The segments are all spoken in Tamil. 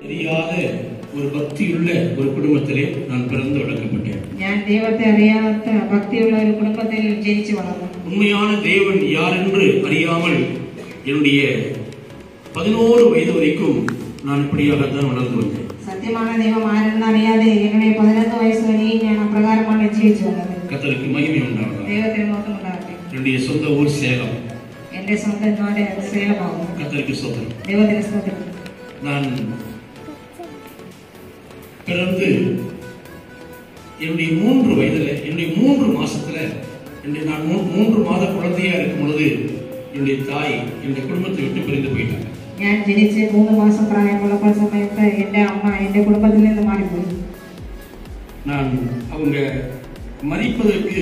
தெரியாத ஒரு பக்தியுள்ள ஒரு குடும்பத்திலே நான் பிறந்து வளர்க்கப்பட்டேன் ഞാൻ ദൈവത്തെ അറിയാത്ത ഭക്തിയുള്ള ഒരു കുടുംബത്തിൽ ജനിച്ചു വളർന്നു உண்மையான தேவன் யார் என்று அறியாமல் என்னுடைய பதினோரு வயது வரைக்கும் நான் இப்படியாகத்தான் வளர்ந்து வந்தேன் സത്യമാണ് ദൈവം ആരെന്ന് അറിയാതെ എന്നെ പതിനൊന്ന് വയസ്സ് വരെയും ഞാൻ അപ്രകാരമാണ് ജീവിച്ചു വന്നത് கத்தருக்கு மகிமை உண்டாவதாக ദൈവത്തിന് മൊത്തം ഉണ്ടാകട്ടെ என்னுடைய சொந்த ஊர் சேலம் എന്റെ സ്വന്തം നാട് സേലമാകുന്നു கத்தருக்கு சொந்தம் ദൈവത്തിന് സ്തോത്രം நான் பிறந்து என்னுடைய மூன்று வயதுல என்னுடைய மூன்று மாசத்துல என்னுடைய நான் மூ- மூன்று மாத குழந்தையா இருக்கும் பொழுது என்னுடைய தாய் என்னுடைய குடும்பத்தை விட்டு பிரிந்து போயிட்டாங்க ഞാൻ ജനിച്ച് മൂന്ന് മാസം പ്രായമുള്ളപ്പോൾ സമയത്ത് എന്റെ അമ്മ എന്റെ കുടുംബത്തിൽ നിന്ന് മാറിപ്പോയി நான் அவங்க மறிப்பதற்கு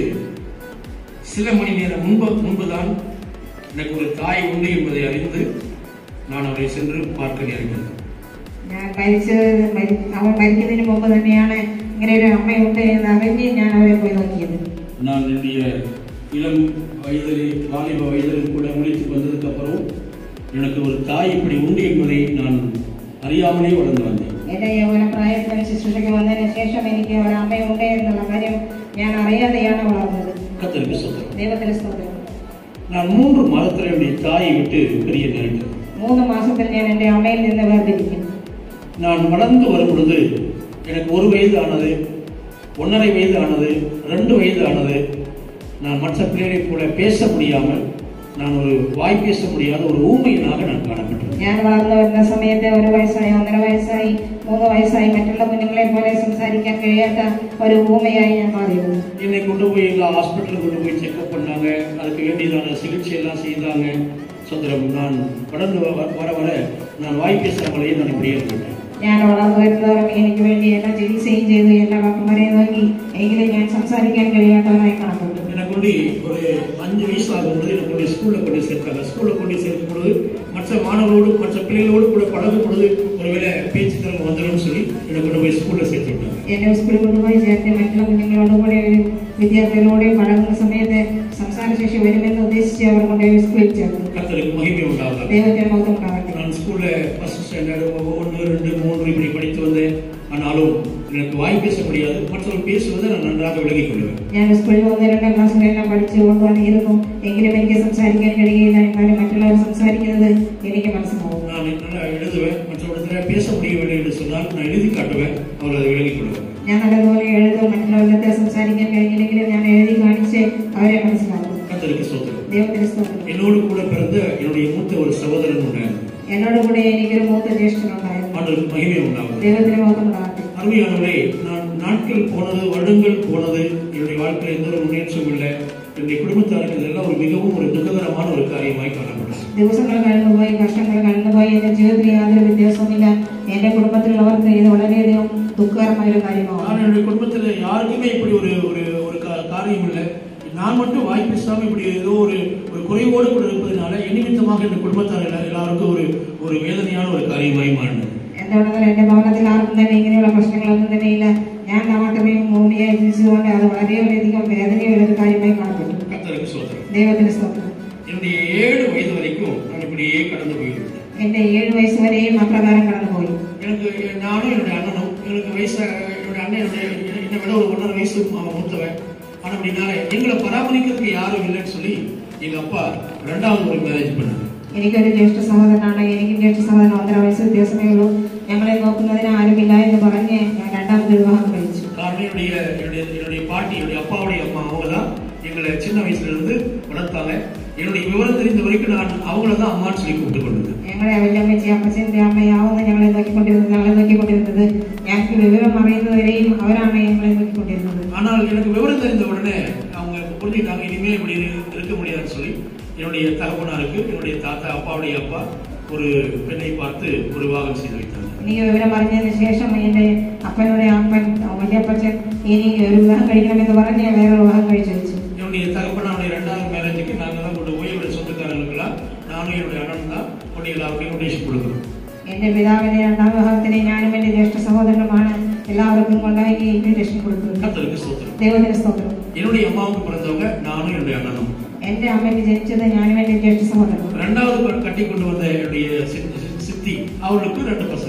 சில மணி நேரம் முன்பு முன்புதான் எனக்கு ஒரு தாய் உண்டு என்பதை அறிந்து நான் அவரை சென்று பார்க்க நேர்ந்தது ഞാൻ മരിച്ചത് മരി- അവൻ മരിക്കുന്നതിന് മുമ്പ് തന്നെയാണ് ഇങ്ങനെ ഒരു അമ്മയുണ്ട് എന്ന് അറിഞ്ഞ് ഞാൻ അവരെ പോയി നോക്കിയത് நான் என்னுடைய இளம் வயதிலே வாலிப வயதிலும் கூட முடித்து வந்ததுக்கு அப்புறம் எனக்கு ஒரு தாய் இப்படி உண்டு என்பதை நான் அறியாமலே வளர்ந்து வந்தேன் എന്റെ യൗവന പ്രായത്തിന് ശുശ്രൂഷയ്ക്ക് വന്നതിന് ശേഷം എനിക്ക് ഒരു അമ്മയുണ്ട് എന്നുള്ള കാര്യം ഞാൻ അറിയാതെയാണ് വളർന്നത് கத்தருக்கு சொல்றேன் ദൈവത്തിന് സ്തോത്രം நான் மூன்று மாதத்தில் என்னுடைய தாயை விட்டு பிரிய நேரிட்டது മൂന്ന് മാസത്തിൽ ഞാൻ എന്റെ അമ്മയിൽ നിന്ന് വേർതിരിക്കും நான் வளர்ந்து வரும் பொழுது எனக்கு ஒரு வயது ஆனது ஒன்றரை வயது ஆனது ரெண்டு வயது ஆனது நான் மற்ற பிள்ளைகளைப் போல பேச முடியாமல் நான் ஒரு வாய் பேச முடியாத ஒரு ஊமையனாக நான் காணப்பட்டேன் ഞാൻ വളർന്നു വരുന്ന സമയത്ത് ഒരു വയസ്സായി ഒന്നര വയസ്സായി മൂന്ന് വയസ്സായി മറ്റുള്ള കുഞ്ഞുങ്ങളെ പോലെ സംസാരിക്കാൻ കഴിയാത്ത ഒരു ഊമയായി ഞാൻ മാറിയിരുന്നു என்னை கொண்டு போய் எல்லா ஹாஸ்பிட்டலுக்கு கொண்டு போய் செக்அப் பண்ணாங்க அதுக்கு வேண்டியதான சிகிச்சை எல்லாம் செய்தாங்க சுந்தரம் நான் வளர்ந்து வ- வர வர நான் வாய் பேசாமலேயே நான் இப்படியே இருந்துட்டேன் ഞാൻ വളർന്നു വരുന്നതോറും എനിക്ക് വേണ്ടി എല്ലാ ചികിത്സയും ചെയ്തു എല്ലാ ഡോക്ടർമാരെ നോക്കി എങ്കിലും ഞാൻ സംസാരിക്കാൻ കഴിയാത്തവനായി കാണപ്പെട്ടു என்னை கொண்டு ஒரு அஞ்சு வயசு ஆகும் பொழுது என்னை கொண்டு ஸ்கூலில் கொண்டு சேர்த்தாங்க ஸ்கூலில் கொண்டு சேர்க்கும் பொழுது மற்ற மாணவர்களோடு மற்ற பிள்ளைகளோடு கூட பழகும் பொழுது ஒருவேளை பேச்சு திறமை வந்துடும் சொல்லி என்னை கொண்டு போய் ஸ்கூலில் சேர்த்து விட்டாங்க എന്നെ സ്കൂളിൽ കൊണ്ടുപോയി ചേർത്ത് മറ്റുള്ള കുഞ്ഞുങ്ങളോടും കൂടെ ഒരു വിദ്യാർത്ഥികളോടെയും പഴകുന്ന സമയത്ത് സംസാരശേഷി വരുമെന്ന് ഉദ്ദേശിച്ച് അവർ കൊണ്ടുപോയി സ്കൂളിൽ ചേർത്തു கர்த்தருக்கு மகிமை உண்டாகும் ദൈവത്തിന് മൗത്തം ഉണ്ടാകട്ടെ நான் ஸ்கூல்ல ஃபர்ஸ்ட் ஸ்டாண்டர்டு ஒன்று ரெண்டு மூன்று இப்படி படித்து வந்தேன் ஆனாலும் எனக்கு வாய் பேச முடியாது மற்றவர்கள் பேசுவதை நான் நன்றாக விலகிக் கொள்வேன் ഞാൻ സ്കൂളിൽ ഒന്ന് രണ്ടാം ക്ലാസ്സിലെല്ലാം പഠിച്ചു കൊണ്ടുവന്നിരുന്നു എങ്കിലും എനിക്ക് സംസാരിക്കാൻ കഴിയുകയില്ല എന്നാലും മറ്റുള്ളവർ സംസാരിക്കുന്നത് എനിക്ക് മനസ്സിലാവും நான் நல்லா எழுதுவேன் மற்றவரிடத்தில் பேச முடியவில்லை என்று சொன்னால் நான் எழுதி காட்டுவேன் அவர் அதை விலகிக் கொள்வேன் ഞാൻ നല്ലതുപോലെ എഴുതും മറ്റുള്ളവരുടെ സംസാരിക്കാൻ കഴിഞ്ഞില്ലെങ്കിലും ഞാൻ എഴുതി കാണിച്ച് അവരെ മനസ്സിലാക്കും கர்த்தருக்கு சோதனை ദൈവത്തിന് സ്തോത്രം என்னோடு கூட பிறந்த என்னுடைய மூத்த ஒரு சகோதரன் உண்டாയിരുന്നു എന്നോട് കൂടെ എനിക്കൊരു മൂത്ത ജ്യേഷ്ഠനുണ്ടായിരുന്നു ஆண்டவருக்கு மகிமை உண்டாகும் ദൈവത്തിന് മൗത്തം ഉണ്ടാകട്ടെ அருமையானவரே நான் நாட்கள் போனது வருடங்கள் போனது என்னுடைய வாழ்க்கையில் எந்த ஒரு முன்னேற்றமும் இல்லை என்னுடைய குடும்பத்தாருக்கு இதெல்லாம் ஒரு மிகவும் ஒரு துக்ககரமான ஒரு காரியமாய் காணப்படும் ദിവസങ്ങൾ കടന്നുപോയി വർഷങ്ങൾ കടന്നുപോയി എന്റെ ജീവിതത്തിൽ യാതൊരു വ്യത്യാസവുമില്ല എന്റെ കുടുംബത്തിലുള്ളവർക്ക് ഇത് വളരെയധികം ദുഃഖകരമായ ഒരു കാര്യമാണ് நான் என்னுடைய குடும்பத்துல யாருக்குமே இப்படி ஒரு ஒரு ஒரு கா- காரியம் இல்லை நான் மட்டும் வாய் பேசாம இப்படி ஏதோ ஒரு ஒரு குறைவோடு கூட இருப்பதனால என் நிமித்தமாக என் குடும்பத்தார் எல்லா- எல்லாருக்கும் ஒரு ஒரு வேதனையான ஒரு காரியமாய் மாறினது എന്താണെന്നാൽ എന്റെ ഭവനത്തിൽ ആർക്കും തന്നെ ഇങ്ങനെയുള്ള പ്രശ്നങ്ങളൊന്നും തന്നെ ഇല്ല ഞാൻ മാത്രമേ ഭൂമിയായി ജീവിച്ചതുകൊണ്ട് അത് വളരെയധികം വേദനയുള്ള ഒരു കാര്യമായി കാണപ്പെട്ടു கர்த்தருக்கு சோதனை ദൈവത്തിന് സ്തോത്രം என்னுடைய ஏழு வயது வரைக்கும் நான் இப்படியே கடந்து போயிருந்தேன் എന്റെ ഏഴ് വയസ്സ് വരെയും അപ്രകാരം കടന്നുപോയി எனக்கு நானும் என்னுடைய அண்ணனும் எனக்கு வயசு என்னுடைய அண்ணன் என்னுடைய என்னை விட ஒரு ஒன்றரை வயசு அவன் மூத்தவன் ஆனா அப்படினால எங்களை பராமரிக்கிறதுக்கு யாரும் இல்லைன்னு சொல்லி எங்க அப்பா ரெண்டாவது ஒரு மேரேஜ் பண்ணாங்க എനിക്കൊരു ജ്യേഷ്ഠ സഹോദരനാണ് എനിക്കും ജ്യേഷ്ഠ സഹോദരൻ ഒന്നര വയസ്സ് വ്യത്യാസമേ ഉള്ളൂ ഞങ്ങളെ നോക്കുന്നതിന് ആരുമില്ല എന്ന് പറഞ്ഞ് ഞാൻ രണ്ടാമത് വിവാഹം കഴിച്ചു காரணம் என்னுடைய என்னுடைய என்னுடைய பாட்டி என்னுடைய அப்பாவுடைய அம்மா அவங்க தான் எங்களை சின்ன வயசுல இருந்து வளர்த்தாங்க என்னுடைய விவரம் தெரிந்த வரைக்கும் நான் அவங்கள தான் அம்மான்னு சொல்லி கூப்பிட்டு கொண்டிருந்தேன் ഞങ്ങളെ വല്യമ്മച്ചി അപ്പച്ചന്റെ അമ്മയാവുന്ന ഞങ്ങളെ നോക്കിക്കൊണ്ടിരുന്നത് ഞങ്ങളെ നോക്കിക്കൊണ്ടിരുന്നത് ഞങ്ങൾക്ക് വിവരം അറിയുന്നവരെയും അവരാണ് ഞങ്ങളെ നോക്കിക്കൊണ്ടിരുന്നത് ஆனால் எனக்கு விவரம் தெரிந்த உடனே அவங்க புரிஞ்சுக்கிட்டாங்க இனிமே இப்படி இரு- இருக்க முடியாதுன்னு சொல்லி என்னுடைய தகப்பனாருக்கு என்னுடைய தாத்தா அப்பாவுடைய அப்பா ஒரு பெண்ணை பார்த்து ஒரு விவாகம் செய்து வைத்தாங்க എനിക്ക് വിവരം അറിഞ്ഞതിന് ശേഷം എന്റെ അപ്പനുടെ അപ്പൻ വല്യപ്പച്ചൻ ഇനി ഒരു വിവാഹം കഴിക്കണമെന്ന് പറഞ്ഞ് വേറെ വിവാഹം കഴിച്ചു വെച്ചു என்னுடைய தகப்பனாருடைய ரெண்டாவது மேரேஜுக்கு நாங்கள் தான் கொண்டு போய் என்னுடைய சொந்தக்காரங்களுக்கெல்லாம் நானும் என்னுடைய அண்ணன் தான் கொண்டு எல்லாருக்கும் இன்விடேஷன் கொடுக்குறோம் എന്റെ പിതാവിന്റെ രണ്ടാം വിവാഹത്തിന് ഞാനും എന്റെ ജ്യേഷ്ഠ സഹോദരനുമാണ് എല്ലാവർക്കും കൊണ്ടായി ഇൻവിറ്റേഷൻ കൊടുക്കുന്നത് கர்த்தருக்கு ஸ்தோத்திரம் ദൈവത്തിന് സ്തോത്രം என்னுடைய அம்மாவுக்கு பிறந்தவங்க நானும் என்னுடைய அண்ணனும் എന്റെ അമ്മയ്ക്ക് ജനിച്ചത് ഞാനും എന്റെ ജ്യേഷ്ഠ സഹോദരനും ரெண்டாவது ப- கட்டி கொண்டு வந்த என்னுடைய சி- சி- சித்தி அவளுக்கு ரெண்டு பசங்க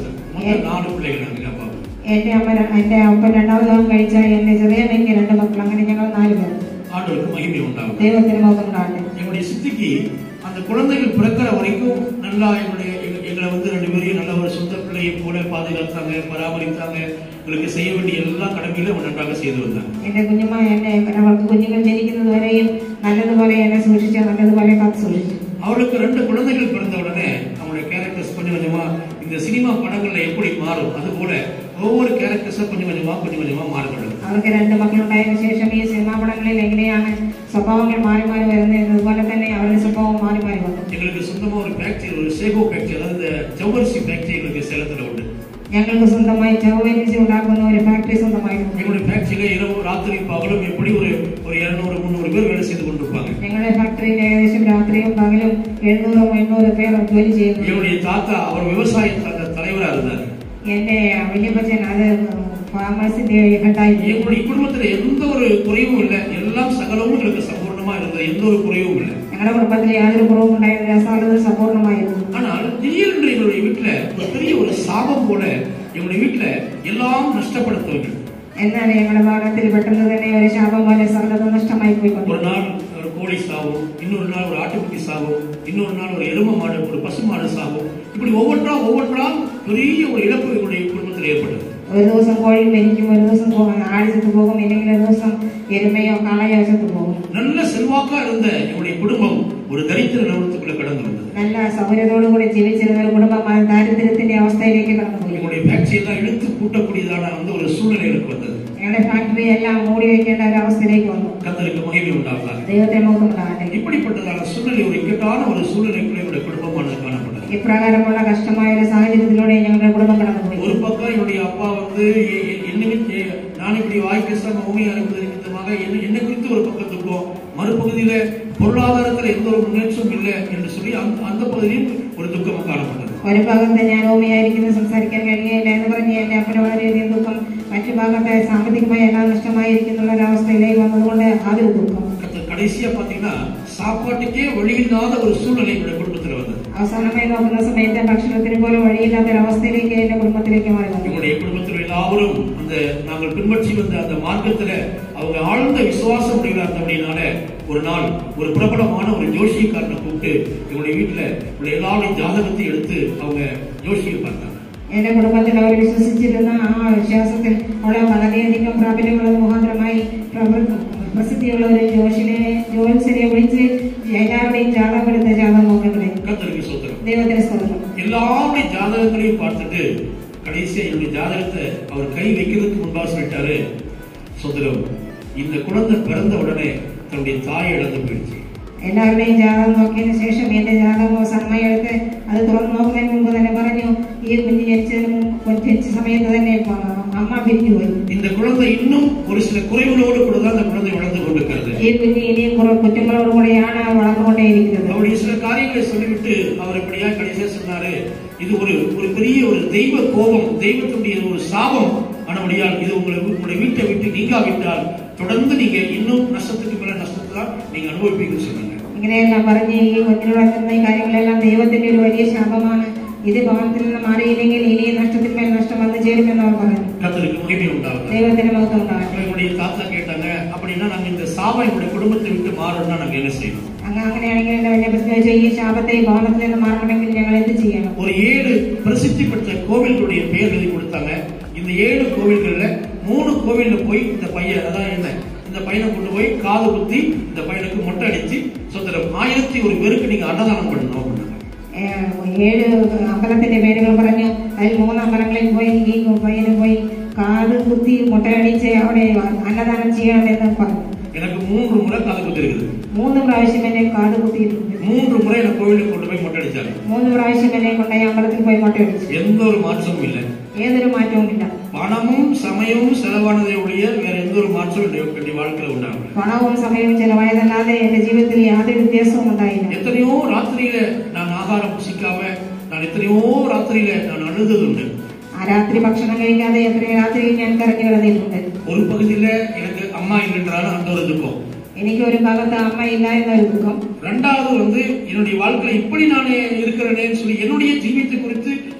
மொத்தம் நாலு பிள்ளைகள் நாங்கள் அப்பா എന്റെ അമ്മ ര- എന്റെ അപ്പൻ രണ്ടാമതാവും കഴിച്ച എന്റെ ചെറിയ എനിക്ക് രണ്ട് മക്കൾ അങ്ങനെ ഞങ്ങൾ നാല് പേർ ஆண்டவருக்கு மகிமை உண்டாகும் ദൈവത്തിന് മുഖം ഉണ്ടാകട്ടെ எங்களுடைய சித்திக்கு அந்த குழந்தைகள் பிறக்கிற வரைக்கும் நல்லா எங்களுடைய எங்க- எங்களை வந்து ரெண்டு பேரையும் நல்ல ஒரு சொந்த பிள்ளையை போல பாதுகாத்தாங்க பராமரித்தாங்க எங்களுக்கு செய்ய வேண்டிய எல்லா கடமைகளும் அவங்க நன்றாக செய்து வந்தாங்க എന്റെ കുഞ്ഞുമ്മ എന്നെ അവൾക്ക് കുഞ്ഞുങ്ങൾ ജനിക്കുന്നത് വരെയും നല്ലതുപോലെ എന്നെ സൂക്ഷിച്ച് നല്ലതുപോലെ കാത്തു സൂക്ഷിച്ചു அவளுக்கு ரெண்டு குழந்தைகள் பிறந்த உடனே அவங்களுடைய கேரக்டர்ஸ் கொஞ்சம் கொஞ்சமா இந்த சினிமா படங்கள்ல எப்படி மாறும் அது போல ஒவ்வொரு கேரக்டர்ஸும் கொஞ்சம் கொஞ்சமா கொஞ்சம் கொஞ்சமா மாறுபடுது അവർക്ക് രണ്ട് മക്കളുണ്ടായതിനു ശേഷം ഈ സിനിമാ പടങ്ങളിൽ എങ്ങനെയാണ് സ്വഭാവങ്ങൾ മാറി മാറി വരുന്നത് എന്നതുപോലെ തന്നെ അവരുടെ സ്വഭാവം മാറി മാറി വന്നു எங்களுக்கு சொந்தமா ஒரு ஃபேக்டரி ஒரு சேகோ ஃபேக்டரி அதாவது இந்த ஜவ்வரிசி ஃபேக்டரி எங்களுக்கு சேலத்துல உண்டு ഞങ്ങൾക്ക് സ്വന്തമായി ചൗവരിച്ച് ഉണ്ടാക്കുന്ന ഒരു ഫാക്ടറി സ്വന്തമായിരുന്നു எங்களுடைய ஃபேக்டரியில இரவு ராத்திரி பகலும் எப்படி ஒரு ஒரு இருநூறு முந்நூறு பேர் வேலை செய்து கொண்டிருப்பாங்க ഞങ്ങളുടെ ഫാക്ടറിയിൽ ഏകദേശം രാത്രിയും പകലും എഴുന്നൂറോ എണ്ണൂറ് പേർ ജോലി ചെയ്യുന്നു என்னுடைய தாத்தா அவர் விவசாய த- தலைவரா இருந்தார் എന്റെ വല്യപ്പച്ചൻ അത് ഫാമേഴ്സിന്റെ ഹെഡായിരുന്നു எங்களுடைய குடும்பத்துல எந்த ஒரு குறைவும் இல்லை எல்லாம் சகலமும் எங்களுக்கு சம்பூர்ணமா இருந்தது எந்த ஒரு குறைவும் இல்லை ഞങ്ങളുടെ കുടുംബത്തിൽ യാതൊരു കുറവും ഉണ്ടായിരുന്നില്ല സാധ്യത സമ്പൂർണ്ണമായിരുന്നു ஆனால் திடீரென்று எங்களுடைய வீட்டுல ஒரு பெரிய ஒரு சாபம் போல எங்களுடைய வீட்டுல எல்லாம் நஷ்டப்படுத்தவங்க എന്നാൽ ഞങ്ങളുടെ ഭവനത്തിൽ പെട്ടെന്ന് തന്നെ ഒരു ശാപം പോലെ സർവ്വത നഷ്ടമായി ஒரு പോയിക്കൊണ്ടു நாள் ஒரு கோழி சாவும் இன்னொரு நாள் ஒரு ஆட்டுக்குட்டி சாவும் இன்னொரு நாள் ஒரு எரும மாடு ஒரு பசு மாடு சாவும் இப்படி ஒவ்வொன்றா ஒவ்வொன்றா பெரிய ஒரு இழப்பு எங்களுடைய குடும்பத்தில் ஏற்பட்டது ഒരു ദിവസം കോഴി മരിക്കും ഒരു ദിവസം പോ- ആട് ചത്തു പോകും ഇല്ലെങ്കിൽ ഒരു ദിവസം എരുമയോ കാളയോ ചത്തു പോകും நல்ல செல்வாக்கா இருந்த எங்களுடைய குடும்பம் ஒரு தரித்திர நிறுவனத்துக்குள்ள கடந்து வந்தது നല്ല സൗകര്യത്തോടുകൂടി ജീവിച്ചിരുന്ന ഒരു കുടുംബം ആ ദാരിദ്ര്യത്തിന്റെ അവസ്ഥയിലേക്ക് കടന്നുപോയി எங்களுடைய ஃபேக்டரி எல்லாம் இழுத்து கூட்டக்கூடியதான வந்து ஒரு சூழ்நிலைகளுக்கு வந்தது ഞങ്ങളുടെ ഫാക്ടറി എല്ലാം മൂടി വെക്കേണ്ട ഒരു അവസ്ഥയിലേക്ക് വന്നു கத்தருக்கு மகிமை உண்டாகுறாங்க ദൈവത്തെ മുഖമുണ്ടാകട്ടെ இப்படிப்பட்டதான சூழ்நிலை ஒரு இக்கட்டான ஒரு சூழ்நிலைக்குள்ள என்னுடைய குடும்பமானது காணப்பட்டது ഇപ്രകാരമുള്ള കഷ്ടമായ ഒരു സാഹചര്യത്തിലൂടെ ഞങ്ങളുടെ കുടുംബം കടന്നുപോയി ஒரு பக்கம் என்னுடைய அப்பா வந்து எ- எ- என்னை விட்டு- நான் இப்படி வாய் பேசாம ஊமையா இருப்பது நிமித்தமாக என்ன என்னை குறித்து ஒரு பக்கம் துக்கம் மறுபகுதியில பொருளாதாரத்துல எந்த ஒரு முன்னேற்றமும் இல்லை என்று சொல்லி அந்த அந்த பகுதியில் ஒரு துக்கம் காணப்பட்டது ഒരു ഭാഗത്ത് ഞാൻ ഓമിയായിരിക്കുന്നു സംസാരിക്കാൻ കഴിയുകയില്ല എന്ന് പറഞ്ഞ് എന്റെ അപ്പന് വളരെയധികം ദുഃഖം മറ്റു ഭാഗത്ത് സാമ്പത്തികമായി എല്ലാം നഷ്ടമായിരിക്കുന്നുള്ള ഒരു അവസ്ഥയിലേക്ക് വന്നതുകൊണ്ട് അതൊരു ദുഃഖം கத்த- கடைசியா பாத்தீங்கன்னா சாப்பாட்டுக்கே வழியில்லாத ஒரு சூழ்நிலை என்னுடைய குடும்பத்துல வந்தது അവസാനമായി നോക്കുന്ന സമയത്ത് ഭക്ഷണത്തിന് പോലും വഴിയില്ലാത്ത ഒരു അവസ്ഥയിലേക്ക് എന്റെ കുടുംബത്തിലേക്ക് മാറി വന്നു எங்களுடைய குடும்பத்தில் எல்லாரும் அந்த நாங்கள் பின்பற்றி வந்த அந்த மார்க்கத்துல அவங்க ஆழ்ந்த விசுவாசம் உடையவா இருந்தபடினால ஒரு நாள் ஒரு பிரபலமான ஒரு ஜோஷியக்காரனை கூப்பிட்டு எங்களுடைய வீட்டுல உள்ள எல்லாருடைய ஜாதகத்தை எடுத்து அவங்க ஜோஷியை பார்த்தாங்க എന്റെ കുടുംബത്തിൽ അവർ വിശ്വസിച്ചിരുന്ന ആ വിശ്വാസത്തിൽ ഉള്ള വളരെയധികം പ്രാബല്യമുള്ളത് മുഖാന്തരമായി പ്രവൃ- പ്രസിദ്ധിയുള്ള ഒരു ജോഷിനെ ജോത്സരെ വിളിച്ച് എല്ലാവരുടെയും ജാതകം എടുത്ത ജാതകം നോക്കട്ടെ கர்த்தருக்கு சோத்திரம் ദൈവത്തിന് സ്തോത്രം எல்லாருடைய ஜாதகங்களையும் பார்த்துட்டு கடைசியா என்னுடைய ஜாதகத்தை அவர் கை வைக்கிறதுக்கு முன்பாக சொல்லிட்டாரு சோதரம் இந்த குழந்தை பிறந்த உடனே தன்னுடைய தாயை இழந்து போயிடுச்சு എല്ലാവരുടെയും ജാതകം നോക്കിയതിനു ശേഷം എന്റെ ജാതകം സമയം എടുത്ത് അത് തുറന്നു നോക്കുന്നതിന് മുമ്പ് തന്നെ പറഞ്ഞു ഈ കുഞ്ഞ് ജനിച്ചതിന് മുമ്പ് ജനിച്ച സമയത്ത് തന്നെ പ- അമ്മ പിരിഞ്ഞുപോയി இந்த குழந்தை இன்னும் ஒரு சில குறைவுகளோடு கூட தான் அந்த குழந்தை வளர்ந்து கொண்டிருக்கிறது ഈ കുഞ്ഞ് ഇനിയും കുറെ കുറ്റങ്ങളോടുകൂടിയാണ് വളർന്നുകൊണ്ടേയിരിക്കുന്നത് அவருடைய சில காரியங்களை சொல்லிவிட்டு அவர் இப்படியா கடைசியா சொன்னாரு இது ஒரு ஒரு பெரிய ஒரு தெய்வ கோபம் தெய்வத்துடைய ஒரு சாபம் ஆனபடியால் இது உங்களை உங்களுடைய வீட்டை விட்டு நீங்காவிட்டால் தொடர்ந்து நீங்க இன்னும் நஷ்டத்துக்கு மேல நஷ்டத்தை தான் நீங்க அனுபவிப்பீங்கன்னு சொன்னாங்க ഇങ്ങനെയെല്ലാം പറഞ്ഞ് ഈ കുഞ്ഞിനോട് നടത്തുന്ന ഈ കാര്യങ്ങളെല്ലാം ദൈവത്തിന്റെ ഒരു വലിയ ശാപമാണ് ഇത് ഭവനത്തിൽ നിന്ന് മാറിയില്ലെങ്കിൽ ഇനി നഷ്ടത്തിന്മേൽ നഷ്ടം വന്നു ചേരുമെന്ന് അവർ പറഞ്ഞു கர்த்தருக்கு மகிமை உண்டாகும் ദൈവത്തിന് മഹത്വം ഉണ്ടാകട്ടെ எங்களுடைய தாத்தா கேட்டாங்க அப்படின்னா நாங்க இந்த சாபம் எங்களுடைய குடும்பத்தை விட்டு மாறணும்னா நாங்க என்ன செய்யணும் അങ്ങ് അങ്ങനെയാണെങ്കിൽ എന്റെ വലിയ പ്രശ്നം ഈ ശാപത്തെ ഈ ഭവനത്തിൽ നിന്ന് മാറണമെങ്കിൽ ഞങ്ങൾ എന്ത് ചെയ്യണം ஒரு ஏழு பிரசித்தி பெற்ற கோவில்களுடைய பெயர் எழுதி கொடுத்தாங்க இந்த ஏழு கோவில்கள்ல மூணு கோவில்ல போய் இந்த பையன் அதான் என்ன இந்த பையனை கொண்டு போய் காது குத்தி இந்த பையனுக்கு மொட்டை அடிச்சு சொந்தரம் ஆயிரத்தி ஒரு பேருக்கு நீங்க அன்னதானம் பண்ணணும் அப்படின்னாங்க ഏഹ് ഏഴ് അമ്പലത്തിന്റെ പേരുകൾ പറഞ്ഞു അതിൽ മൂന്ന് അമ്പലങ്ങളിൽ പോയി ഈ പയ്യന് പോയി കാത് കുത്തി മുട്ടയടിച്ച് അവിടെ അന്നദാനം ചെയ്യണമെന്ന് പറഞ്ഞു எனக்கு மூன்று முறை காது குத்தி இருக்குது മൂന്ന് പ്രാവശ്യം എന്നെ കാത് കുത്തിയിട്ടുണ്ട് மூன்று முறை எனக்கு கோவிலுக்கு கொண்டு போய் மொட்டை அடிச்சாங்க മൂന്ന് പ്രാവശ്യം എന്നെ കൊണ്ടുപോയി അമ്പലത്തിൽ പോയി മുട്ടയടിച്ചു எந்த ஒரு மாற்றமும் இல்லை ഏതൊരു മാറ്റവുമില്ല பணமும் சமயமும் செலவானதை ஒழிய வேற எந்த ஒரு மாற்றமும் என்னுடைய என்னுடைய வாழ்க்கையில உண்டாகல പണവും സമയവും ചെലവായതല്ലാതെ എന്റെ ജീവിതത്തിൽ യാതൊരു വ്യത്യാസവും ഉണ്ടായില്ല எத்தனையோ ராத்திரியில நான் ஆகாரம் புசிக்காம நான் எத்தனையோ ராத்திரியில நான் அழுதது உண்டு ആ രാത്രി ഭക്ഷണം കഴിക്കാതെ എത്രയോ രാത്രിയിൽ ഞാൻ കരഞ്ഞു കിടന്നിട്ടുണ്ട് ஒரு பகுதியில எனக்கு அம்மா இல்லைன்றாலும் அந்த ஒரு துக்கம் എനിക്ക് ഒരു ഭാഗത്ത് അമ്മ ഇല്ല എന്നൊരു ദുഃഖം ரெண்டாவது வந்து என்னுடைய வாழ்க்கையில இப்படி நான் இருக்கிறேனேன்னு சொல்லி என்னுடைய ஜீவியத்தை குறித்து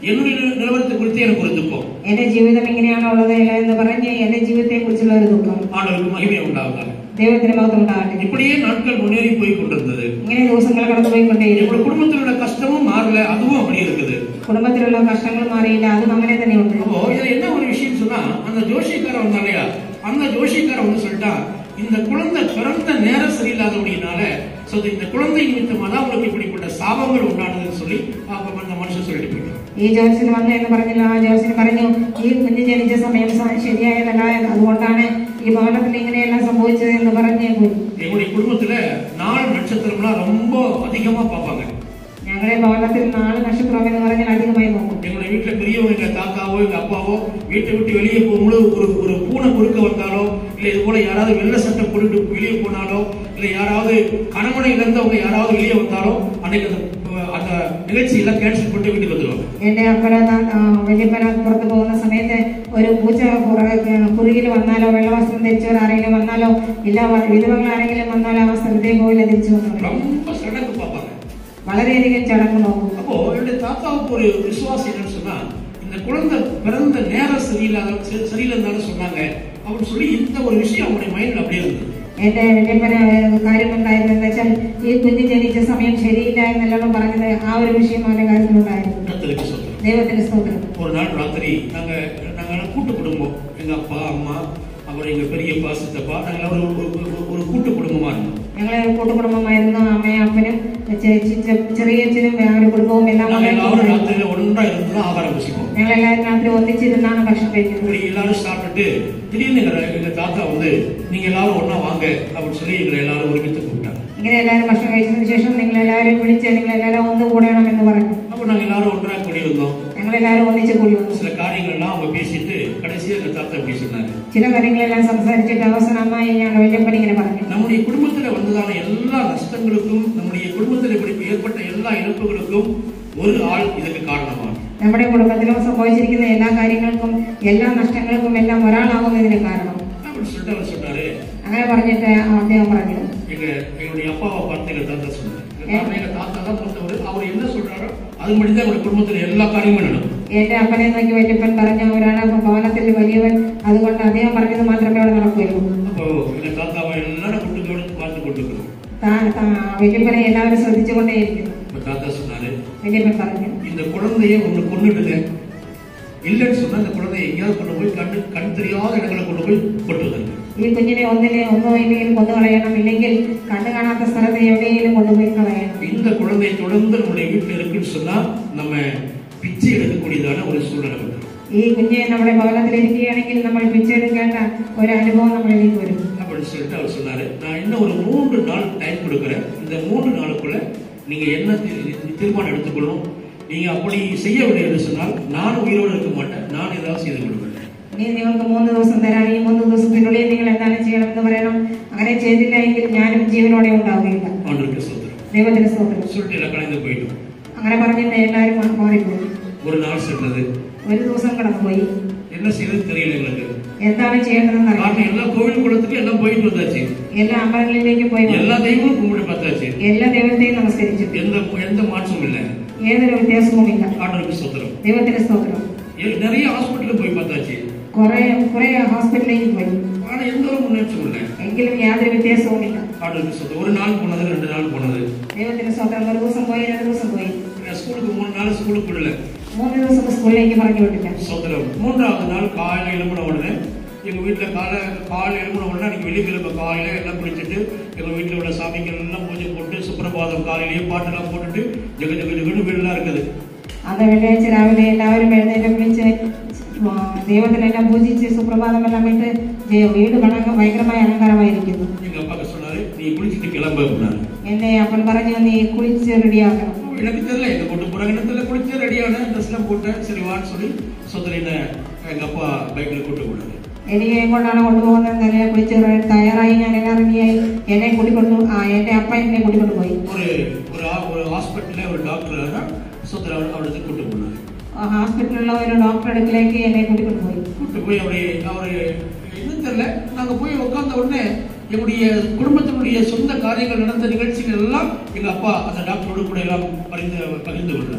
என்னுடைய நிலவரத்தை குறித்து எனக்கு ஒரு துக்கம் എന്റെ ജീവിതം ഇങ്ങനെയാണുള്ളത് എന്ന് പറഞ്ഞ് എന്റെ ജീവിതത്തെ കുറിച്ചുള്ള ഒരു ദുഃഖം ஆண்டவருக்கு மகிமை உண்டாகுங்க ദൈവത്തിന് മഹത്വം ഉണ്ടാകട്ടെ இப்படியே நாட்கள் முன்னேறி போய் கொண்டிருந்தது ഇങ്ങനെ ദിവസങ്ങൾ കടന്നുപോയിക്കൊണ്ടേയിരിക്കും என்னோட குடும்பத்தில் உள்ள கஷ்டமும் மாறல அதுவும் அப்படி இருக்குது കുടുംബത്തിലുള്ള കഷ്ടങ്ങൾ മാറിയില്ല അതും അങ്ങനെ തന്നെ ഉണ്ട് அப்போ இதுல என்ன ஒரு விஷயம் சொன்னா அந்த ஜோஷிக்காரன் வந்தான் இல்லையா அந்த ஜோஷிக்காரன் வந்து சொல்லிட்டான் இந்த குழந்தை பிறந்த நேரம் சரியில்லாதபடினால சோ இந்த குழந்தை நிமித்தமா தான் உங்களுக்கு இப்படிப்பட்ட சாபங்கள் உண்டானதுன்னு சொல்லி அப்ப அந்த மனுஷன் சொல்லிட்டு போயிட்டான் ഈ ജോത്സ്യന് വന്നു എന്ന് പറഞ്ഞില്ല ആ ജോത്സ്യന് പറഞ്ഞു ഈ കുഞ്ഞ് ജനിച്ച സമയം സ- ശരിയായതല്ല അതുകൊണ്ടാണ് ഈ ഭവനത്തിൽ ഇങ്ങനെയെല്ലാം സംഭവിച്ചത് എന്ന് പറഞ്ഞ് പോയി எங்களுடைய குடும்பத்துல நாலு நட்சத்திரம்லாம் ரொம்ப அதிகமா பார்ப்பாங்க ഞങ്ങളുടെ ഭവനത്തിൽ നാല് നക്ഷത്രം എന്ന് പറഞ്ഞാൽ അധികമായി നോക്കും எங்களுடைய வீட்டுல பெரியவங்க எங்க தாத்தாவோ எங்க அப்பாவோ வீட்டை விட்டு வெளியே போகும்போது ஒரு ஒரு பூனை குறுக்க வந்தாலோ இல்ல இது போல யாராவது வெள்ளை சட்டை போட்டுட்டு வெளியே போனாலோ இல்ல யாராவது கணவனை இழந்தவங்க யாராவது வெளியே வந்தாலோ அன்னைக்கு அந்த அந்த நிகழ்ச்சியெல்லாம் கேன்சல் பண்ணிட்டு வீட்டுக்கு வந்துருவாங்க എന്റെ അപ്പന വലിയപ്പന പുറത്തു പോകുന്ന സമയത്ത് ഒരു പൂച്ച കുറുകിൽ വന്നാലോ വെള്ളവസ്ത്രം ധരിച്ചവർ ആരെങ്കിലും വന്നാലോ ഇല്ല വ- വിധവകൾ ആരെങ്കിലും വന്നാലോ ആ സ്ഥലത്തേക്ക് പോയില്ല തിരിച്ചു വന്നു ரொம்ப சடங்கு பார்ப்பாங்க വളരെയധികം ചടങ്ങ് നോക്കും அப்போ என்னுடைய தாத்தாவுக்கு ஒரு விசுவாசம் என்னன்னு சொன்னா இந்த குழந்தை பிறந்த நேரம் சரியில்லாத சரி- சரியில்லைன்னு சொன்னாங்க அப்படின்னு சொல்லி இந்த ஒரு விஷயம் அவங்களுடைய மைண்ட்ல அப்படியே இருந்தது എന്റെ വലിയപ്പന കാര്യമുണ്ടായിരുന്നത് എന്താ വെച്ചാൽ ഈ കുഞ്ഞ് ജനിച്ച സമയം ശരിയില്ല എന്നെല്ലാം പറഞ്ഞത് ആ ഒരു വിഷയം അവന്റെ കാര്യത്തിലുണ്ടായിരുന്നു கத்தருக்கு சொல்றேன் ദൈവത്തിന്റെ സ്തോത്രം ஒரு நாள் ராத்திரி நாங்க நாங்க எல்லாம் கூட்டு குடும்பம் எங்க அப்பா அம்மா அப்புறம் எங்க பெரியப்பா சித்தப்பா நாங்க எல்லாம் ஒரு ஒரு- ஒரு- ஒரு கூட்டு குடும்பமா இருந்தோம் ഞങ്ങളെ കൂട്ടുകുടുംബമായിരുന്നു അമ്മയും അപ്പനും ചെ- ചെ- ചെറിയച്ഛനും ഒരു കുടുംബവും എല്ലാം நாங்க எல்லாரும் കൂടെ ராத்திரியில ஒன்றா இருந்து தான் ஆகாரம் புசிப்போம் ഞങ്ങൾ എല്ലാവരും രാത്രി ഒന്നിച്ചിരുന്നാണ് ഭക്ഷണം കഴിക്കുന്നത് இப்படி எல்லாரும் சாப்பிட்டுட்டு திடீர்னு எங்க எங்க தாத்தா வந்து நீங்க எல்லாரும் ஒண்ணா வாங்க அப்படின்னு சொல்லி எங்களை எல்லாரும் ஒருமித்து கூப்பிட்டாங்க ഇങ്ങനെ എല്ലാവരും ഭക്ഷണം കഴിച്ചതിന് ശേഷം നിങ്ങൾ എല്ലാവരും വിളിച്ച് നിങ്ങൾ എല്ലാവരും ഒന്ന് കൂടണം എന്ന് പറഞ്ഞു அப்ப நாங்க எல்லாரும் ஒன்றா கூடி வந்தோம் ഞങ്ങൾ എല്ലാവരും ഒന്നിച്ച് കൂടി വന്നു சில காரியங்கள் எல்லாம் அவங்க பேசிட்டு கடைசியா எங்க தாத்தா இப்படி சொன்னாங்க ചില കാര്യങ്ങളെല്ലാം സംസാരിച്ചിട്ട് അവസാനമായി ഞങ്ങൾ വല്യപ്പൻ ഇങ്ങനെ പറഞ്ഞു நம்முடைய குடும்பத்துல வந்ததான எல்லா நஷ்டங்களுக்கும் நம்முடைய குடும்பத்தில் இப்படி ஏற்பட்ட எல்லா இழப்புகளுக்கும் ஒரு ஆள் இதுக்கு காரணമാണ് നമ്മുടെ കുടുംബത്തിലും സംഭവിച്ചിരിക്കുന്ന എല്ലാ കാര്യങ്ങൾക്കും എല്ലാ നഷ്ടങ്ങൾക്കും എല്ലാം ഒരാളാകുന്നതിന് കാരണം அப்படின்னு சொல்லிட்டு அவர் சொன்னாரு അങ്ങനെ പറഞ്ഞിട്ട് അദ്ദേഹം പറഞ്ഞു எங்க எங்களுடைய அப்பாவை பார்த்து எங்க தாத்தா சொன்னாரு எங்க தாத்தா எங்க தாத்தா தான் பொறுத்தவர் அவர் என்ன சொல்றாரோ அது மட்டும் எங்க குடும்பத்துல எல்லா காரியமும் நடக்கும் എന്റെ അപ്പനെ നോക്കി വല്യപ്പൻ പറഞ്ഞു അവരാണ് അപ്പൊ ഭവനത്തിൽ വലിയവൻ അതുകൊണ്ട് അദ്ദേഹം പറഞ്ഞത് മാത്രമേ അവിടെ നടക്കുകയുള്ളൂ அப்போ எங்க தாத்தாவை எல்லாரும் குட்டுக்கோடு பார்த்து கொண்டிருக்கிறோம் താൻ താ- വല്യപ്പനെ എല്ലാവരും ശ്രദ്ധിച്ചുകൊണ്ടേയിരിക്കുന്നു இப்ப தாத்தா சொன்னாரு വല്യപ്പൻ പറഞ്ഞു இந்த குழந்தைய ஒண்ணு கொண்டுடுங்க இல்லைன்னு சொன்னா இந்த குழந்தைய எங்கேயாவது கொண்டு போய் கண்ணு கண் தெரியாத இடங்களை கொண்டு போய் கொட்டுவதற்கு ഈ കുഞ്ഞിനെ ഒന്നിനെ ഒന്നോ എവിടെയെങ്കിലും കൊന്നു കളയണം ഇല്ലെങ്കിൽ കണ്ണു കാണാത്ത സ്ഥലത്ത് എവിടെയെങ്കിലും കൊണ്ടുപോയി കളയണം இந்த குழந்தை தொடர்ந்து நம்முடைய வீட்டில் இருக்குன்னு சொன்னா நம்ம பிச்சை எடுக்கக்கூடியதான ஒரு சூழ்நிலை வந்துடும் ഈ കുഞ്ഞ് നമ്മുടെ ഭവനത്തിൽ ഇരിക്കുകയാണെങ്കിൽ നമ്മൾ പിച്ചെടുക്കേണ്ട ഒരു അനുഭവം നമ്മളിലേക്ക് വരും அப்படின்னு சொல்லிட்டு அவர் சொன்னாரு நான் இன்னும் ஒரு மூன்று நாள் டைம் கொடுக்குறேன் இந்த மூன்று நாளுக்குள்ள நீங்க என்ன தி- தீர்மானம் எடுத்துக்கொள்ளணும் நீங்க அப்படி செய்யவில்லை என்று சொன்னால் நான் உயிரோடு இருக்க மாட்டேன் நான் ஏதாவது செய்து கொள்வேன் ഇനി നിങ്ങൾക്ക് മൂന്ന് ദിവസം തരാം ഈ മൂന്ന് ദിവസത്തിനുള്ളിൽ നിങ്ങൾ എന്താണ് ചെയ്യണം എന്ന് പറയണം അങ്ങനെ ചെയ്തില്ല എങ്കിൽ ഞാനും ജീവനോടെ ഉണ്ടാവുകയില്ല ஆண்டவருக்கு சொல்றேன் ദൈവത്തിന് സ്തോത്രം சொல்லிட்டு எல்லாம் கலந்து போயிட்டோம் അങ്ങനെ പറഞ്ഞിട്ട് എല്ലാവരും മാ- മാറിപ്പോയി ஒரு நாள் சென்றது ഒരു ദിവസം കടന്നുപോയി என்ன செய்யறது தெரியல எங்களுக்கு എന്താണ് ചെയ്യേണ്ടതെന്ന് അറിയാം காரணம் எல்லா கோவில் குளத்துக்கும் எல்லாம் போயிட்டு வந்தாச்சு എല്ലാ അമ്പലങ്ങളിലേക്കും പോയി വന്നു. எல்லா தெய்வமும் கும்பிட்டு பார்த்தாச்சு എല്ലാ ദൈവത്തെയും നമസ്കരിച്ചു எந்த எந்த மாற்றமும் இல்லை ഏതൊരു വ്യത്യാസവുമില്ല ஆண்டவருக்கு சுத்திரம் ദൈവത്തിന് സ്തോത്രം நிறைய ஹாஸ்பிட்டலும் போய் பார்த்தாச்சு കുറെ കുറെ ஹாஸ்பிட்டലിലേക്ക് പോയി ஆனா எந்த ஒரு முன்னேற்றமும் இல்லை എങ്കിലും യാതൊരു വ്യത്യാസവുമില്ല ஆண்டவருக்கு சுத்தம் ஒரு நாள் போனது ரெண்டு நாள் போனது ദൈവത്തിന് സ്തോത്രം ഒരു ദിവസം പോയി രണ്ട് ദിവസം പോയി நான் ஸ்கூலுக்கு மூணு நாள் ஸ்கூலுக்கு விடல മൂന്ന് ദിവസം സ്കൂളിലേക്ക് പറഞ്ഞു വിട്ടില്ല சுத்திரம் மூன்றாவது நாள் காலையில எழும்பின உடனே எங்க வீட்டுல காலை காலை எழும்பின உடனே அன்னைக்கு வெள்ளிக்கிழமை காலையில எல்லாம் குளிச்சுட்டு எங்க வீட்டுல உள்ள சாமிகள் எல்லாம் பூஜை போட்டு சுப்பிரபாதம் காலையிலேயே பாட்டெல்லாம் போட்டுட்டு ஜெக ஜெக ஜெகன்னு வீடெல்லாம் இருக்குது അന്ന് വെള്ളിയാഴ്ച രാവിലെ എല്ലാവരും എഴുന്നേറ്റ് വിളിച്ച് ആ, ദൈവത്തിനെല്ലാം പൂജിച്ച് സുപ്രഭാതമെല്ലാം ഇട്ട് ജയ- വീട് ഭയങ്കര ഭയങ്കരമായ അലങ്കാരമായിരിക്കുന്നു எங்க அப்பாக்கு சொன்னாரு நீ குளிச்சுட்டு கிளம்பு அப்படின்னாரு എന്നെ അപ്പൻ പറഞ്ഞു നീ കുളിച്ച് റെഡിയാക്കണം எனக்கு தெரியல எங்க கூட்டு போறாங்க எனக்கு தெரியல குளிச்சு ரெடியான ட்ரெஸ் எல்லாம் போட்டேன் சரி வான்னு சொல்லி சொத்துல என்ன எங்க அப்பா பைக்ல கூட்டு போனாரு എനിക്ക് എങ്ങോട്ടാണ് കൊണ്ടുപോകുന്നത് നിലയെ കുളിച്ച് റെ- തയ്യാറായി ഞാൻ എല്ലാം ഇറങ്ങിയായി എന്നെ കൂട്ടിക്കൊണ്ടു ആ എന്റെ അപ്പ എന്നെ കൂട്ടിക്കൊണ്ടുപോയി ஒரு ஒரு ஆ- ஒரு ஹாஸ்பிட்டல்ல ஒரு டாக்டர் சொத்துல அவருக்கு கூட்டு போனாரு ആ ഹോസ്പിറ്റലിലുള്ള ഒരു ഡോക്ടർ അടുക്കിലേക്ക് എന്നെ കൂട്ടിക്കൊണ്ടുപോയി கூட்டு போய் அவரு அவரு என்ன தெரியல நாங்க போய் உட்கார்ந்த உடனே எங்களுடைய குடும்பத்தினுடைய சொந்த காரியங்கள் நடந்த நிகழ்ச்சிகள் எல்லாம் எங்க அப்பா அந்த டாக்டரோடு கூட எல்லாம் பரிந்து பகிர்ந்து கொண்டாரு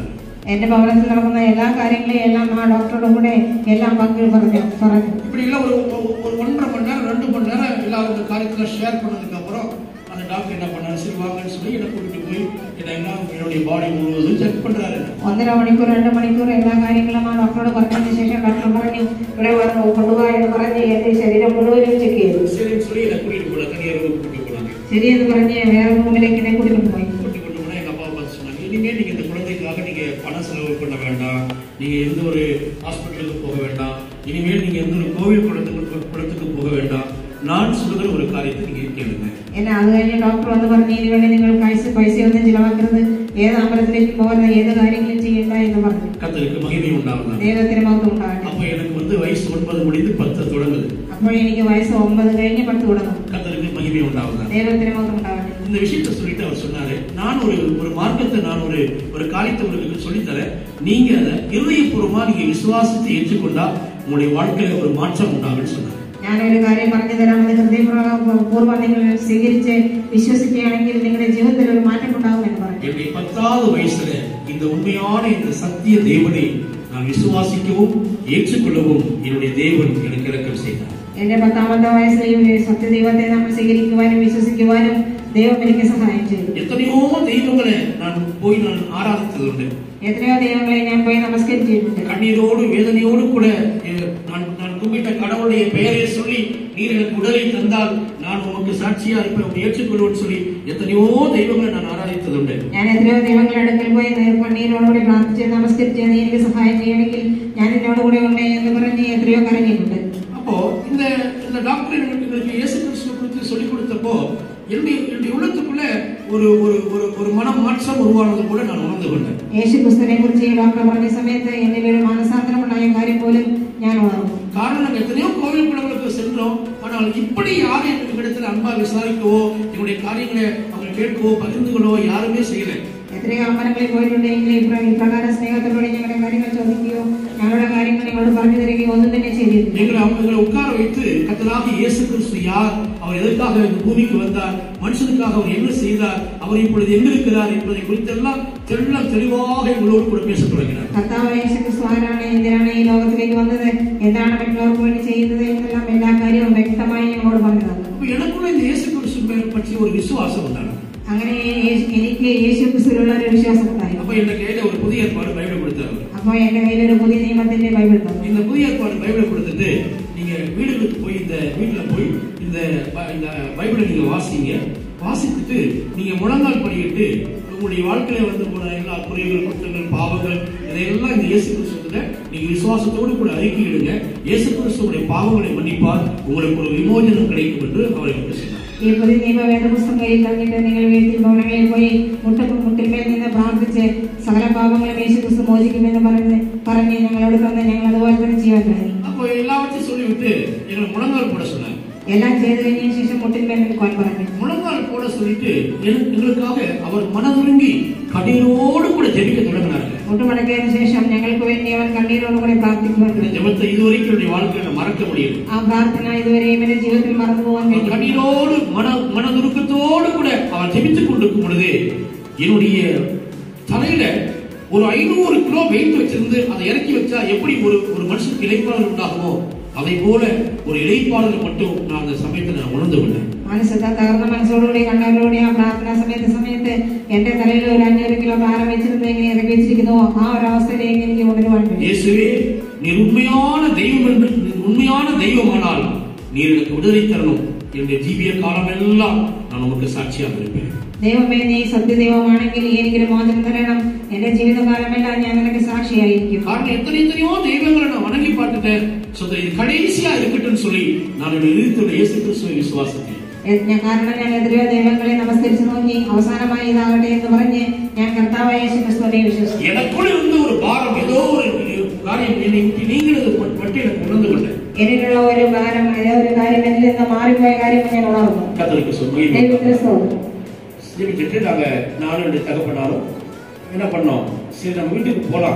എന്റെ ഭവനത്തിൽ നടക്കുന്ന എല്ലാ കാര്യങ്ങളെയും എല്ലാം ആ ഡോക്ടറുടെ കൂടെ എല്ലാം പങ്കു പറഞ്ഞു പറഞ്ഞു இப்படி எல்லாம் ஒரு ஒரு- ஒரு ஒன்றரை மணி நேரம் ரெண்டு மணி நேரம் எல்லா இந்த காரியத்தில் ஷேர் பண்ணதுக்கு அப்புறம் அந்த டாக்டர் என்ன பண்ணாரு சரி வாங்கன்னு சொல்லி என்னை கூட்டிட்டு போய் என்ன எல்லாம் என்னுடைய பாடி முழுவதும் செக் பண்றாரு ഒന്നര മണിക്കൂർ രണ്ട് മണിക്കൂർ എല്ലാ കാര്യങ്ങളും ആ ഡോക്ടറോട് പറഞ്ഞതിന് ശേഷം ഡോക്ടർ പറഞ്ഞു ഇവിടെ വന്നു കൊണ്ടുപോകാ എന്ന് പറഞ്ഞ് എന്റെ ശരീരം മുഴുവനും ചെക്ക് ചെയ്തു சரின்னு சொல்லி என்னை கூட்டிட்டு போல தனியார் கூட்டிட்டு போனாங்க ശരിയെന്ന് പറഞ്ഞ് വേറെ റൂമിലേക്ക് എന്നെ കൂട്ടിക്കൊണ്ടുപോയി கூட்டி கொண்டு போனா எங்க அப்பா பார்த்து சொன்னாங்க இனிமே நீங்க இந்த குழந்தைக்காக நீங்க பணம் செலவு பண்ண வேண்டாம் நீங்க எந்த ஒரு ஹாஸ்பிட்டலுக்கு போக வேண்டாம் இனிமேல் நீங்க எந்த ஒரு கோவில் குளத்துக்கு குளத்துக்கு போக வேண்டாம் நான் சொல்லுகிற ஒரு காரியத்தை நீங்க கேளுங்க എന്നെ അത് കഴിഞ്ഞ് ഡോക്ടർ വന്ന് പറഞ്ഞു ഇതിനു വേണ്ടി നിങ്ങൾ പൈസ പൈസയൊന്നും ചിലവാക്കരുത് ഏത് അമ്പലത്തിലേക്ക് പോകരുത് ഏത് കാര്യങ്ങളും ചെയ്യണ്ട എന്ന് പറഞ്ഞു கத்தருக்கு மகிமை உண்டாகுது ദൈവത്തിന് മഹത്വം ഉണ്ടാകട്ടെ அப்ப எனக்கு வந்து வயசு ஒன்பது முடிந்து பத்து தொடங்குது അപ്പോൾ എനിക്ക് വയസ്സ് ഒമ്പത് കഴിഞ്ഞ് പത്ത് തുടങ്ങും கத்தருக்கு மகிமை உண்டாகுது ദൈവത്തിന് മഹത്വം ഉണ്ടാകട്ടെ இந்த விஷயத்தை சொல்லிட்டு அவர் சொன்னாரு நான் ஒரு ஒரு மார்க்கத்தை நான் ஒரு ஒரு காரியத்தை உங்களுக்கு சொல்லித்தரேன் நீங்க அதை இருதயபூர்வமா நீங்க விசுவாசத்தை ஏற்றுக்கொண்டா உங்களுடைய வாழ்க்கையில ஒரு மாற்றம் உண்டாகும்னு சொன்னாரு ഞാനൊരു കാര്യം പറഞ്ഞു തരാം അത് ഹൃദയപൂർവ്വം പൂർവ്വം നിങ്ങൾ സ്വീകരിച്ച് വിശ്വസിക്കുകയാണെങ്കിൽ നിങ്ങളുടെ ജീവിതത്തിൽ ഒരു മാറ്റം ഉണ്ടാകും എന്ന് പറഞ്ഞു என்னுடைய பத்தாவது வயசுல இந்த உண்மையான இந்த சத்திய தேவனை நான் விசுவாசிக்கவும் ஏற்றுக்கொள்ளவும் என்னுடைய தேவன் எனக்கு இறக்கம் செய்தார் എന്റെ പത്താമത്തെ വയസ്സിൽ ഈ സത്യദൈവത്തെ നമ്മൾ സ്വീകരിക്കുവാനും വിശ്വസിക്കുവാനും ദൈവം എനിക്ക് സഹായം ചെയ്തു எத்தனையோ தெய்வங்களை நான் போய் நான் ஆராதித்தது உண்டு എത്രയോ ദൈവങ്ങളെ ഞാൻ പോയി നമസ്കരിച്ചിട്ടുണ്ട് கண்ணீரோடு வேதனையோடு கூட அஹ், நான் நான் கும்பிட்ட கடவுளுடைய பெயரை சொல்லி நீர் எனக்கு உடலை தந்தால் நான் உமக்கு சாட்சியா இருப்பேன் உன்னை ஏற்றுக்கொள்வேன்னு சொல்லி எத்தனையோ தெய்வங்களை நான் ஆராதித்தது உண்டு ഞാൻ എത്രയോ ദൈവങ്ങളുടെ അടുക്കൽ പോയി നേർക്കണ്ണീരോടുകൂടി പ്രാർത്ഥിച്ച് നമസ്കരിച്ച് നീ എനിക്ക് സഹായം ചെയ്യണമെങ്കിൽ ഞാൻ എന്നോട് കൂടെ ഉണ്ട് എന്ന് പറഞ്ഞ് എത്രയോ കരഞ്ഞിട്ടുണ്ട് அப்போ இந்த இந்த டாக்டர் எனக்கு எங்களுக்கு இயேசு கிறிஸ்துவ குறித்து சொல்லிக் கொடுத்தப்போ என்னுடைய என்னுடைய உள்ளத்துக்குள்ள ஒரு ஒரு ஒரு ஒரு மன மாற்றம் உருவானது கூட நான் உணர்ந்து கொண்டேன் യേശു ക്രിസ്തുവിനെ കുറിച്ച് ഈ ഡോക്ടർ പറഞ്ഞ സമയത്ത് എന്നിൽ ഒരു മാനസാന്തരമുണ്ടായ കാര്യം പോലും ഞാൻ ഉണർന്നു காரணம் நாங்கள் எத்தனையோ கோவில் குளங்களுக்கு சென்றோம் ஆனால் இப்படி யாரும் எங்களிடத்தில் அன்பா விசாரிக்கவோ எங்களுடைய காரியங்களை அவங்க கேட்கவோ பகிர்ந்து கொள்ளவோ யாருமே செய்யலை എത്രയോ അമ്പലങ്ങളിൽ പോയിട്ടുണ്ടെങ്കിൽ ഇപ്ര- ഇപ്രകാരം സ്നേഹത്തോടെ ഞങ്ങളുടെ കാര്യങ്ങൾ ചോദിക്കുകയോ ഞങ്ങളുടെ കാര്യങ്ങൾ നിങ്ങളോട് പറഞ്ഞു തരികയോ ഒന്നും തന്നെ ചെയ്തിട്ടില്ല எங்களை அவங்களை உட்கார வைத்து கத்தராக இயேசு கிறிஸ்து யார் அவர் எதற்காக இந்த பூமிக்கு வந்தார் மனுஷனுக்காக அவர் என்ன செய்தார் அவர் இப்பொழுது எங்க இருக்கிறார் என்பதை குறித்தெல்லாம் தெள்ள தெளிவாக எங்களோடு கூட பேசத் தொடங்கினார் കർത്താവ് യേശു ക്രിസ്തു ആരാണ് എന്തിനാണ് ഈ ലോകത്തിലേക്ക് വന്നത് എന്താണ് മറ്റുള്ളവർക്ക് വേണ്ടി ചെയ്യുന്നത് എന്നെല്ലാം എല്ലാ കാര്യവും വ്യക്തമായി ഞങ്ങളോട് പറഞ്ഞു തന്നു அப்ப எனக்குள்ள இந்த இயேசு கிறிஸ்து பற்றி ஒரு விசுவாசம் உண்டான അങ്ങനെ യേശു- എനിക്ക് യേശു ക്രിസ്തുവിലുള്ള ഒരു വിശ്വാസം ഉണ്ടായി அப்ப என் கையில ஒரு புதிய ஏற்பாடு பைபிள் கொடுத்தாரு അപ്പോൾ എന്റെ കയ്യിൽ ഒരു പുതിയ നിയമത്തിന്റെ ബൈബിൾ തന്നു இந்த புதிய ஏற்பாடு பைபிளை கொடுத்துட்டு நீங்க வீடுகளுக்கு போய் இந்த வீட்டுல போய் இந்த ப- இந்த பைபிளை நீங்க வாசிங்க வாசித்துட்டு நீங்க முழங்கால் படியிட்டு உங்களுடைய வாழ்க்கையில வந்து போன எல்லா குறைகள் குற்றங்கள் பாவங்கள் இதையெல்லாம் இந்த இயேசு கிறிஸ்துவ நீங்க விசுவாசத்தோடு கூட அறிக்கையிடுங்க இயேசு கிறிஸ்துவுடைய பாவங்களை மன்னிப்பார் உங்களுக்கு ஒரு விமோചனம் கிடைக்கும் என்று அவர் எனக்கு சொன்னார் ഈ പുതിയ നിയമ വേദപുസ്തകം കയ്യിൽ തന്നിട്ട് നിങ്ങൾ വീട്ടിൽ ഭവനങ്ങളിൽ പോയി മുട്ട മുട്ടിന്മേൽ നിന്ന് പ്രാർത്ഥിച്ച് സകല പാപങ്ങളും യേശു ക്രിസ്തു മോചിക്കുമെന്ന് പറഞ്ഞ് പറഞ്ഞ് ഞങ്ങളോട് തന്ന് ഞങ്ങൾ അതുപോലെ തന്നെ ചെയ്യാൻ തുടങ്ങി அப்போ எல்லாவற்றையும் சொல்லிவிட்டு எங்களை முழங்கால் போட சொன்னார் എല്ലാം ചെയ്തു കഴിഞ്ഞ ശേഷം മുട്ടിന്മേൽ നിൽക്കുവാൻ പറഞ്ഞു முழங்கால் போட சொல்லிட்டு எனக்கு- எங்களுக்காக அவர் மனதுருங்கி கண்ணீரோடு கூட ஜெபிக்க தொடங்கினார்கள் മുട്ടുമടക്കിയതിനു ശേഷം ഞങ്ങൾക്ക് വേണ്ടി അവൻ കണ്ണീരോടുകൂടെ പ്രാർത്ഥിക്കുവാൻ இந்த തുടങ്ങി. ஜெபத்தை இதுவரைக்கும் என்னுடைய வாழ்க்கையில மறக்க முடியும் ആ പ്രാർത്ഥന ഇതുവരെയും എന്റെ ജീവിതത്തിൽ മറന്നു പോകാൻ அவர் കഴിയും கண்ணீரோடு மன மனதுருக்கத்தோடு கூட அவர் ஜெபித்துக் கொண்டிருக்கும் பொழுது என்னுடைய தலையில ஒரு ஐநூறு கிலோ வெயிட் வச்சிருந்து அதை இறக்கி வச்சா எப்படி ஒரு ஒரு மனுஷனுக்கு இலைப்பாளர் உண்டாகுமோ அதை போல ஒரு இலைப்பாளர் மட்டும் நான் அந்த சமயத்தில் நான் உணர்ந்து கொண்டேன் മനസ്സ് തകർന്ന മനസ്സോടുകൂടി കണ്ണീരോടുകൂടി ആ പ്രാർത്ഥനാ സമയത്ത് സമയത്ത് എന്റെ തലയിൽ ഒരു അഞ്ഞൂറ് കിലോ ഭാരം വെച്ചിരുന്നത് എങ്ങനെ ഇറക്കി വെച്ചിരിക്കുന്നു ആ ഒരു അവസ്ഥയിലേക്ക് എനിക്ക് ഉണരുവാൻ കഴിയും இயேசுவே நீர் உண்மையான தெய்வம் என்று நீர் உண்மையான தெய்வமானால் நீர் எனக்கு விடுதலை தரணும் என்னுடைய ஜீவிய காலம் எல்லாம் நான் உமக்கு சாட்சியாக இருப்பேன் ദൈവമേ നീ സത്യദൈവമാണെങ്കിൽ എനിക്കൊരു മോചനം തരണം എന്റെ ജീവിതകാലമെല്ലാം ഞാൻ നിനക്ക് സാക്ഷിയായിരിക്കും காரணம் எத்தனை எத்தனையோ தெய்வங்களை நான் வணங்கி பார்த்துட்டேன் So, இது கடைசியா இருக்கட்டும்னு சொல்லி நான் என்னுடைய இருதயத்தோட இயேசு கிறிஸ்துவை விசுவாசித்தேன் എ- ഞാൻ കാരണം ഞാൻ എത്രയോ ദൈവങ്ങളെ നമസ്കരിച്ചു നോക്കി അവസാനമായി ഇതാകട്ടെ എന്ന് പറഞ്ഞ് ഞാൻ കർത്താവായ യേശു ക്രിസ്തുവിനെ വിശ്വസിച്ചു எனக்குள்ள இருந்த ஒரு பாரம் ஏதோ ஒரு காரியம் என்னை விட்டு நீங்கிறது மட்டும் எனக்கு உணர்ந்து கொண்டேன் എന്നിലുള്ള ഒരു ഭാരം ഏതോ ഒരു കാര്യം എന്നിൽ നിന്ന് മാറിപ്പോയ കാര്യം ഞാൻ ഉണർന്നു கத்தருக்கு சொல்லி ദൈവത്തിന് സ്തോത്രം ஜெபிச்சுட்டு நாங்க நானும் என்னுடைய தகப்பனாரும் என்ன பண்ணோம் சரி நம்ம வீட்டுக்கு போலாம்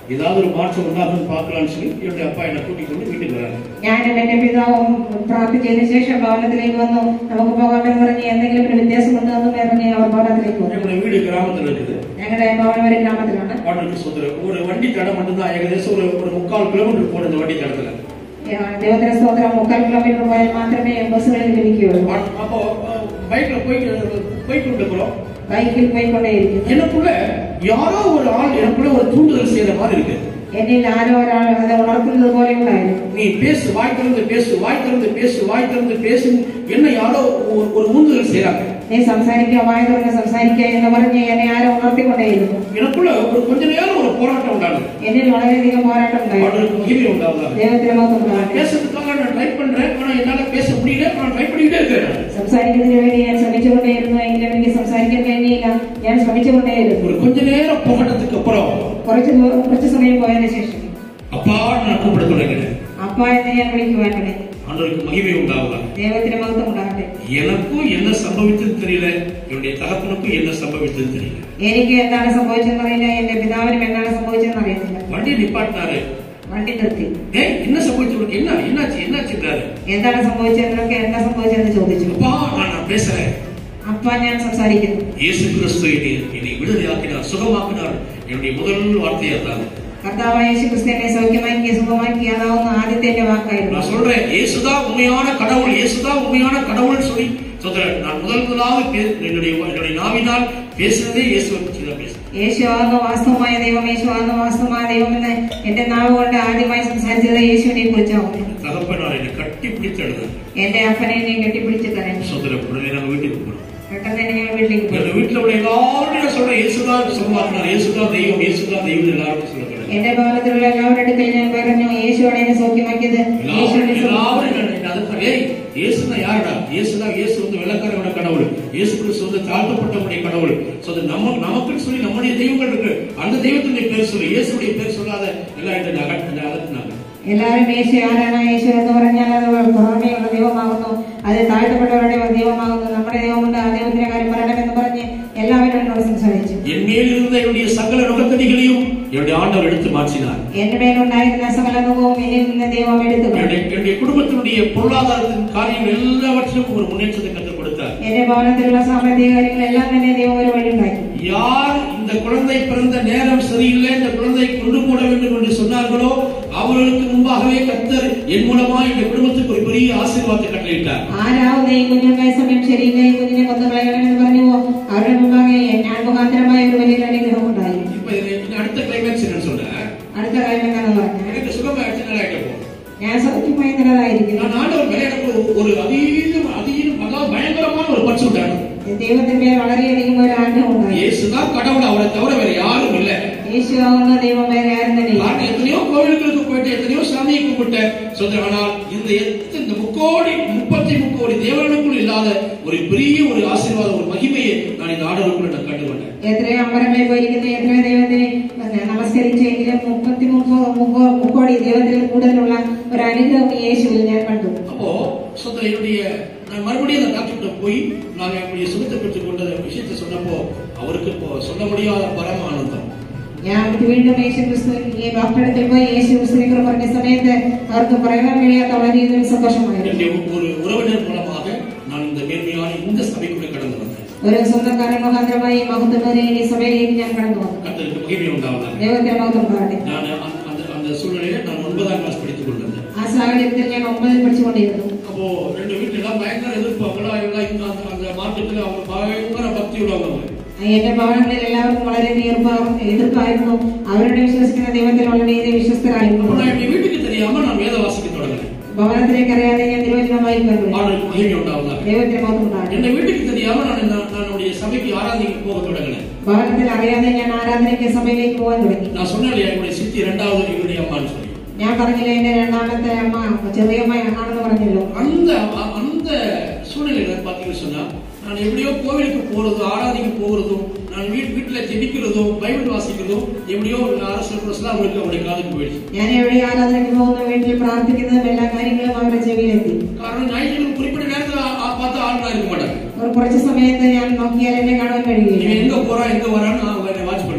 ஏதாவது ஒரு மாற்றம் உண்டாகும் பார்க்கலாம்னு சொல்லி என்னுடைய அப்பா என்னை கூட்டிக் கொண்டு வீட்டுக்கு வராங்க ഞാനും എന്റെ പിതാവും പ്രാർത്ഥിച്ചതിന് ശേഷം ഭവനത്തിലേക്ക് വന്നു നമുക്ക് പോകാമെന്ന് പറഞ്ഞ് എന്തെങ്കിലും ഒരു വ്യത്യാസമുണ്ടോ എന്ന് പറഞ്ഞ് അവർ ഭവനത്തിലേക്ക് വന്നു என்னுடைய வீடு கிராமத்தில் இருக்குது ഞങ്ങളുടെ ഭവനം ഒരു ഗ്രാമത്തിലാണ് ஆண்டுக்கு சொந்த ஒரு வண்டி தடம் மட்டும்தான் ஏகദേശம் ஒரு ஒரு முக்கால் கிலோமீட்டர் போன இந்த வண்டி தடத்துல ദൈവത്തിന് സ്തോത്രം മുക്കാൽ കിലോമീറ്റർ പോയാൽ മാത്രമേ ബസ്സുകളിൽ ലഭിക്കുകയുള്ളൂ அப்போ பைக்ல போயிட்டு போயிட்டு இருக்கிறோம் ബൈക്കിൽ പോയിക്കൊണ്ടേയിരിക്കും எனக்குள்ள யாரோ ஒரு ஆள் எனக்குள்ள ஒரு தூண்டுதல் செய்யற மாதிரி இருக்கு എന്നിൽ ആരോ ഒരാൾ അത് ഉണർത്തുന്നത് പോലെ ഉണ്ടായിരുന്നു நீ பேசு வாய் திறந்து பேசு வாய் திறந்து பேசு வாய் திறந்து பேசு என்ன யாரோ ஒரு- ஒரு உந்துதல் செய்யறாங்க നീ സംസാരിക്കുക വായ തുറന്ന് സംസാരിക്കുക എന്ന് പറഞ്ഞ് എന്നെ ആരോ ഉണർത്തിക്കൊണ്ടേയിരുന്നു எனக்குள்ள ஒரு கொஞ்ச நேரம் ஒரு போராட்டம் உண்டானது എന്നിൽ വളരെയധികം പോരാട്ടം ഉണ്ടായിരുന്നു அவர்களுக்கு மகிமை உண்டாவதாக ദൈവത്തിന് മഹത്വം ഉണ്ടാകട്ടെ. பேசுறதுக்காக நான் ட்ரை பண்றேன் ஆனா என்னால பேச முடியல நான் ட்ரை பண்ணிட்டே இருக்கேன் സംസാരിക്കുന്നതിന് വേണ്ടി ഞാൻ ശ്രമിച്ചുകൊണ്ടേയിരുന്നു എങ്കിലും എനിക്ക് സംസാരിക്കാൻ കഴിഞ്ഞില്ല ഞാൻ ശ്രമിച്ചുകൊണ്ടേയിരുന്നു ஒரு கொஞ்ச நேரம் போராட்டத்துக்கு அப்புறம் കുറച്ച് ദൂ- കുറച്ച് സമയം പോയതിനു ശേഷം அப்பா நான் கூப்பிட தொடங்கினேன் അപ്പ എന്ന് ഞാൻ വിളിക്കുവാൻ തുടങ്ങി ஆண்டவருக்கு மகிமை உண்டாவதாக ദൈവത്തിന് മഹത്വം ഉണ്ടാകട്ടെ எனக்கும் என்ன சம்பவித்தது தெரியல என்னுடைய தகப்பனுக்கும் என்ன சம்பவித்தது தெரியல എനിക്ക് എന്താണ് സംഭവിച്ചതെന്ന് അറിയില്ല എന്റെ പിതാവിനും എന്താണ് സംഭവിച്ചതെന്ന് അറിയത്തില്ല வண்டி நிப்பாட்டினாரு വണ്ടി നിർത്തി ஏய் என்ன சம்பவிச்சு உனக்கு என்ன என்னாச்சு என்னாச்சுன்றாரு എന്താണ് സംഭവിച്ചതെന്നൊക്കെ എന്താ സംഭവിച്ചതെന്ന് ചോദിച്ചു அப்பா நான் நான் பேசுறேன் അപ്പ ഞാൻ സംസാരിക്കുന്നു இயேசு கிறிஸ்து என்னை என்னை விடுதலையாக்கினார் சுகமாக்கினார் என்னுடைய முதல் வார்த்தை அதான் കർത്താവായ യേശു ക്രിസ്ത്യനെ സൗഖ്യമാക്കി സുഖമാക്കി അതാവുന്ന ആദ്യത്തെ എന്റെ വാക്കായിരുന്നു நான் சொல்றேன் இயேசுதான் உண்மையான கடவுள் இயேசுதான் உண்மையான கடவுள் சொல்லி சொல்றேன் நான் முதல் முதலாவது பே- என்னுடைய என்னுடைய நாவினால் பேசுனதே இயேசுவை பற்றி தான் பேசுறேன் യേശു ആകുന്ന വാസ്തവമായ ദൈവം യേശു ആകുന്ന വാസ്തവമായ ദൈവം എന്ന് എന്റെ നാവ് കൊണ്ട് ആദ്യമായി സംസാരിച്ചത് യേശുവിനെ കുറിച്ചാവും தகப்பனார் என்னை கட்டி பிடித்து எழுதுறேன் എന്റെ അപ്പനെ എന്നെ കെട്ടിപ്പിടിച്ച് കരഞ്ഞു சொல்றேன் உடனே நாங்க வீட்டுக்கு போறோம் പെട്ടെന്ന് തന്നെ ഞങ്ങൾ വീട്ടിലേക്ക് പോയി எங்க வீட்டுல உள்ள எல்லாரும் நான் சொல்றேன் இயேசுதான் சுகமாக்கினார் இயேசுதான் தெய்வம் இயேசுதான் தெய்வம் எல்லாரும் சொல்லுறேன் എന്റെ ഭവനത്തിലുള്ള എല്ലാവരുടെ അടുക്കൽ ഞാൻ പറഞ്ഞു യേശുവാണ് എന്നെ സൗഖ്യമാക്കിയത് യേശുവിനെ எல்லாரும் என்ன- அதுதான், ஏய், இயேசுனா யாருடா இயேசுதான் இயேசு வந்து வெள்ளக்காரனோட கடவுள் இயேசு கிறிஸ்து வந்து தாழ்த்தப்பட்டவனுடைய கடவுள் So, அது நம்ம நமக்குன்னு சொல்லி நம்முடைய தெய்வங்கள் இருக்கு அந்த தெய்வத்தினுடைய பேர் சொல்லு இயேசுடைய பேர் சொல்லாத எல்லாம் என்ன அகற்றினாங்க அகற்றினாங்க എല്ലാവരും യേശു ആരാണ് യേശു എന്ന് പറഞ്ഞാൽ അത് പുറമേയുള്ള ദൈവമാകുന്നു അത് താഴ്ത്തപ്പെട്ടവരുടെ ദൈവമാകുന്നു നമ്മുടെ ദൈവമുണ്ട് ആ ദൈവത്തിന്റെ കാര്യം പറയണമെന്ന് പറഞ്ഞ് എല്ലാവരും എന്നോട് സംസാരിച്ചു என் மேல் இருந்த என்னுடைய சகல நுகத்தடிகளையும் என்னுடைய ஆண்டவர் எடுத்து மாற்றினார் എന്റെ മേലുണ്ടായിരുന്ന സകലമുഖവും എന്നിൽ നിന്ന് ദൈവം എടുത്തു என்னுடைய என்னுடைய குடும்பத்தினுடைய பொருளாதாரத்தின் காரியங்கள் எல்லாவற்றிலும் ஒரு முன்னேற்றத்தை கற்றுக் கொடுத்தார் എന്റെ ഭവനത്തിലുള്ള സാമ്പത്തിക കാര്യങ്ങളെല്ലാം തന്നെ ദൈവം ഒരു വഴി ഉണ്ടാക്കി யார் இந்த குழந்தை பிறந்த நேரம் சரியில்லை இந்த குழந்தை கொண்டு போட வேண்டும் என்று சொன்னார்களோ அவர்களுக்கு முன்பாகவே கத்தர் என் மூலமா இந்த குடும்பத்துக்கு ஒரு பெரிய ஆசீர்வாதத்தை கட்டளையிட்டார் ആരാവുന്ന ഈ കുഞ്ഞുണ്ടായ സമയം ശരിയില്ല ഈ കുഞ്ഞിനെ കൊന്നു കളയണമെന്ന് പറഞ്ഞു അവരുടെ മുമ്പാകെ ഞാൻ മുഖാന്തരമായ ഒരു വലിയ അനുഗ്രഹം ഉണ്ടായി இப்ப இது இது அடுத்த கிளைமேக்ஸ் என்னன்னு சொல்றேன் അടുത്ത കാര്യം എന്താണെന്ന് പറഞ്ഞു எனக்கு சுகமாயிடுச்சு நல்லா ஆயிட்டப்போ ഞാൻ സൗഖ്യമായി നിലതായിരിക്കുന്നു நான் ஆண்டவர் மேல எனக்கு ஒரு- ஒரு அதீதம் அதீதம் அதாவது பயங்கரமான ஒரு பட்சு உண்டானது ദൈവത്തിന്റെ വളരെയധികം ഒരു ആഗ്രഹം ഉണ്ടായി இயேசுதான் கடவுள் அவரை தவிர வேற யாரும் இல்ல യേശു ആവുന്ന ദൈവം വേറെ ആരും തന്നെ ഇല്ല. நான் எத்தனையோ கோவில்களுக்கு போயிட்டு எத்தனையோ சாமியை கும்பிட்டேன் சொல்றேன் ஆனால் இந்த எத்த- இந்த முக்கோடி முப்பத்தி முக்கோடி தேவனுக்குள் இல்லாத ஒரு பெரிய ஒரு ஆசீர்வாதம் ஒரு மகிமையை நான் இந்த ஆடலுக்குள்ள நான் கண்டுகொண்டேன் എത്രയോ അമ്പലങ്ങളിൽ പോയിരിക്കുന്ന എത്രയോ ദൈവത്തെ പിന്നെ നമസ്കരിച്ചെങ്കിലും മുപ്പത്തി മുപ്പോ മുപ്പോ മുക്കോടി ദൈവത്തിൽ കൂടുതലുള്ള ഒരു അനുഗ്രഹം യേശുവിൽ ഞാൻ കണ്ടു அப்போ சொந்த என்னுடைய நான் மறுபடியும் அந்த டாக்டர்கிட்ட போய் நான் என்னுடைய சுகத்தை பெற்றுக் கொண்ட விஷயத்தை சொன்னப்போ அவருக்கு இப்போ சொல்ல முடியாத பரம ஆனந்தம் ഞാൻ വീണ്ടും യേശു ക്രിസ്തു ഈ ഡോക്ടറെ പോയി യേശു ക്രിസ്തുവിനെ കുറിച്ച് പറഞ്ഞ സമയത്ത് അവർക്ക് പറയാൻ കഴിയാത്ത വളരെയധികം സന്തോഷമായിരുന്നു என்னுடைய ஒரு உறவினர் மூலமாக நான் இந்த மேன்மையான இந்த சபைக்குள்ள கடந்து வந்தேன் ഒരു സ്വന്തക്കാരൻ മുഖാന്തരമായി മഹത്വമേറിയ ഈ സഭയിലേക്ക് ഞാൻ കടന്നു വന്നു கர்த்தருக்கு மகிமை உண்டாவதாக ദൈവത്തിന്റെ മഹത്വം പാടട്ടെ நான் அந்த- அந்த அந்த சூழ்நிலையில நான் ஒன்பதாம் கிளாஸ் படித்துக் கொண்டிருந்தேன் ആ സാഹചര്യത്തിൽ ഞാൻ ഒമ്പതിൽ പഠിച്ചുകൊണ്ടിരുന്നു அப்போ ரெண்டு வீட்டுல எல்லாம் பயங்கர எதிர்ப்பு அவங்களா எல்லாம் இந்த அந்த அந்த மார்க்கெட்டுல அவங்க பயங்கர பக்தி உள்ளவங்க എന്റെ ഭവനങ്ങളിൽ എല്ലാവർക്കും വളരെ നീർപ്പാവും എതിർപ്പായിരുന്നു അവരുടെ വിശ്വസിക്കുന്ന ദൈവത്തിൽ വളരെ വിശ്വസ്തരായിരുന്നു அப்போ நான் என்னுடைய வீட்டுக்கு தெரியாம நான் வேத வாசிக்க தொடங்கினேன் ഭവനത്തിലേക്ക് അറിയാതെ ഞാൻ തിരുവചനമായി കണ്ടു ஆண்டவருக்கு மகிமை உண்டாவதாக ദൈവത്തിന്റെ മഹത്വം ഉണ്ടാകട്ടെ என்னுடைய வீட்டுக்கு தெரியாம நான் நான் நான் என்னுடைய சபைக்கு ஆராதிக்க போக தொடங்கினேன் ഭവനത്തിൽ അറിയാതെ ഞാൻ ആരാധനയ്ക്ക് സഭയിലേക്ക് പോകാൻ തുടങ്ങി நான் சொன்னேன் இல்லையா, என்னுடைய சித்தி இரண்டாவது இவருடைய அம்மான்னு சொல்லி ഞാൻ പറഞ്ഞില്ല എന്റെ രണ്ടാമത്തെ അമ്മ ചെറിയമ്മ ആണെന്ന് പറഞ്ഞല്ലോ அந்த அந்த சூழ்நிலையில பாத்தீங்கன்னு சொன்னா நான் எப்படியோ கோவிலுக்கு போறதும் ஆராதிக்க போகிறதும் நான் வீட் வீட்டுல ஜெபிக்கிறதும் பைபிள் வாசிக்கிறதும் எப்படியோ அரசு பிரசலாம் அவங்களுக்கு அவருடைய காதுக்கு போயிடுச்சு ഞാൻ എവിടെ ആരാധനയ്ക്ക് പോകുന്നു വീട്ടിൽ പ്രാർത്ഥിക്കുന്നതും എല്ലാ കാര്യങ്ങളും അവരുടെ ചെവിയിലെത്തി காரணம் ஞாயிற்றுக்கிழமை குறிப்பிட்ட நேரத்துல ஆ- ஆ- பார்த்து ஆளுநா இருக்க மாட்டாங்க ഒരു കുറച്ച് സമയത്ത് ഞാൻ നോക്കിയാൽ എന്നെ കാണാൻ இவன் കഴിയുകയില്ല எங்க போறான் எங்க வரான்னு அவங்க என்னை வாட்ச் பண்றாங்க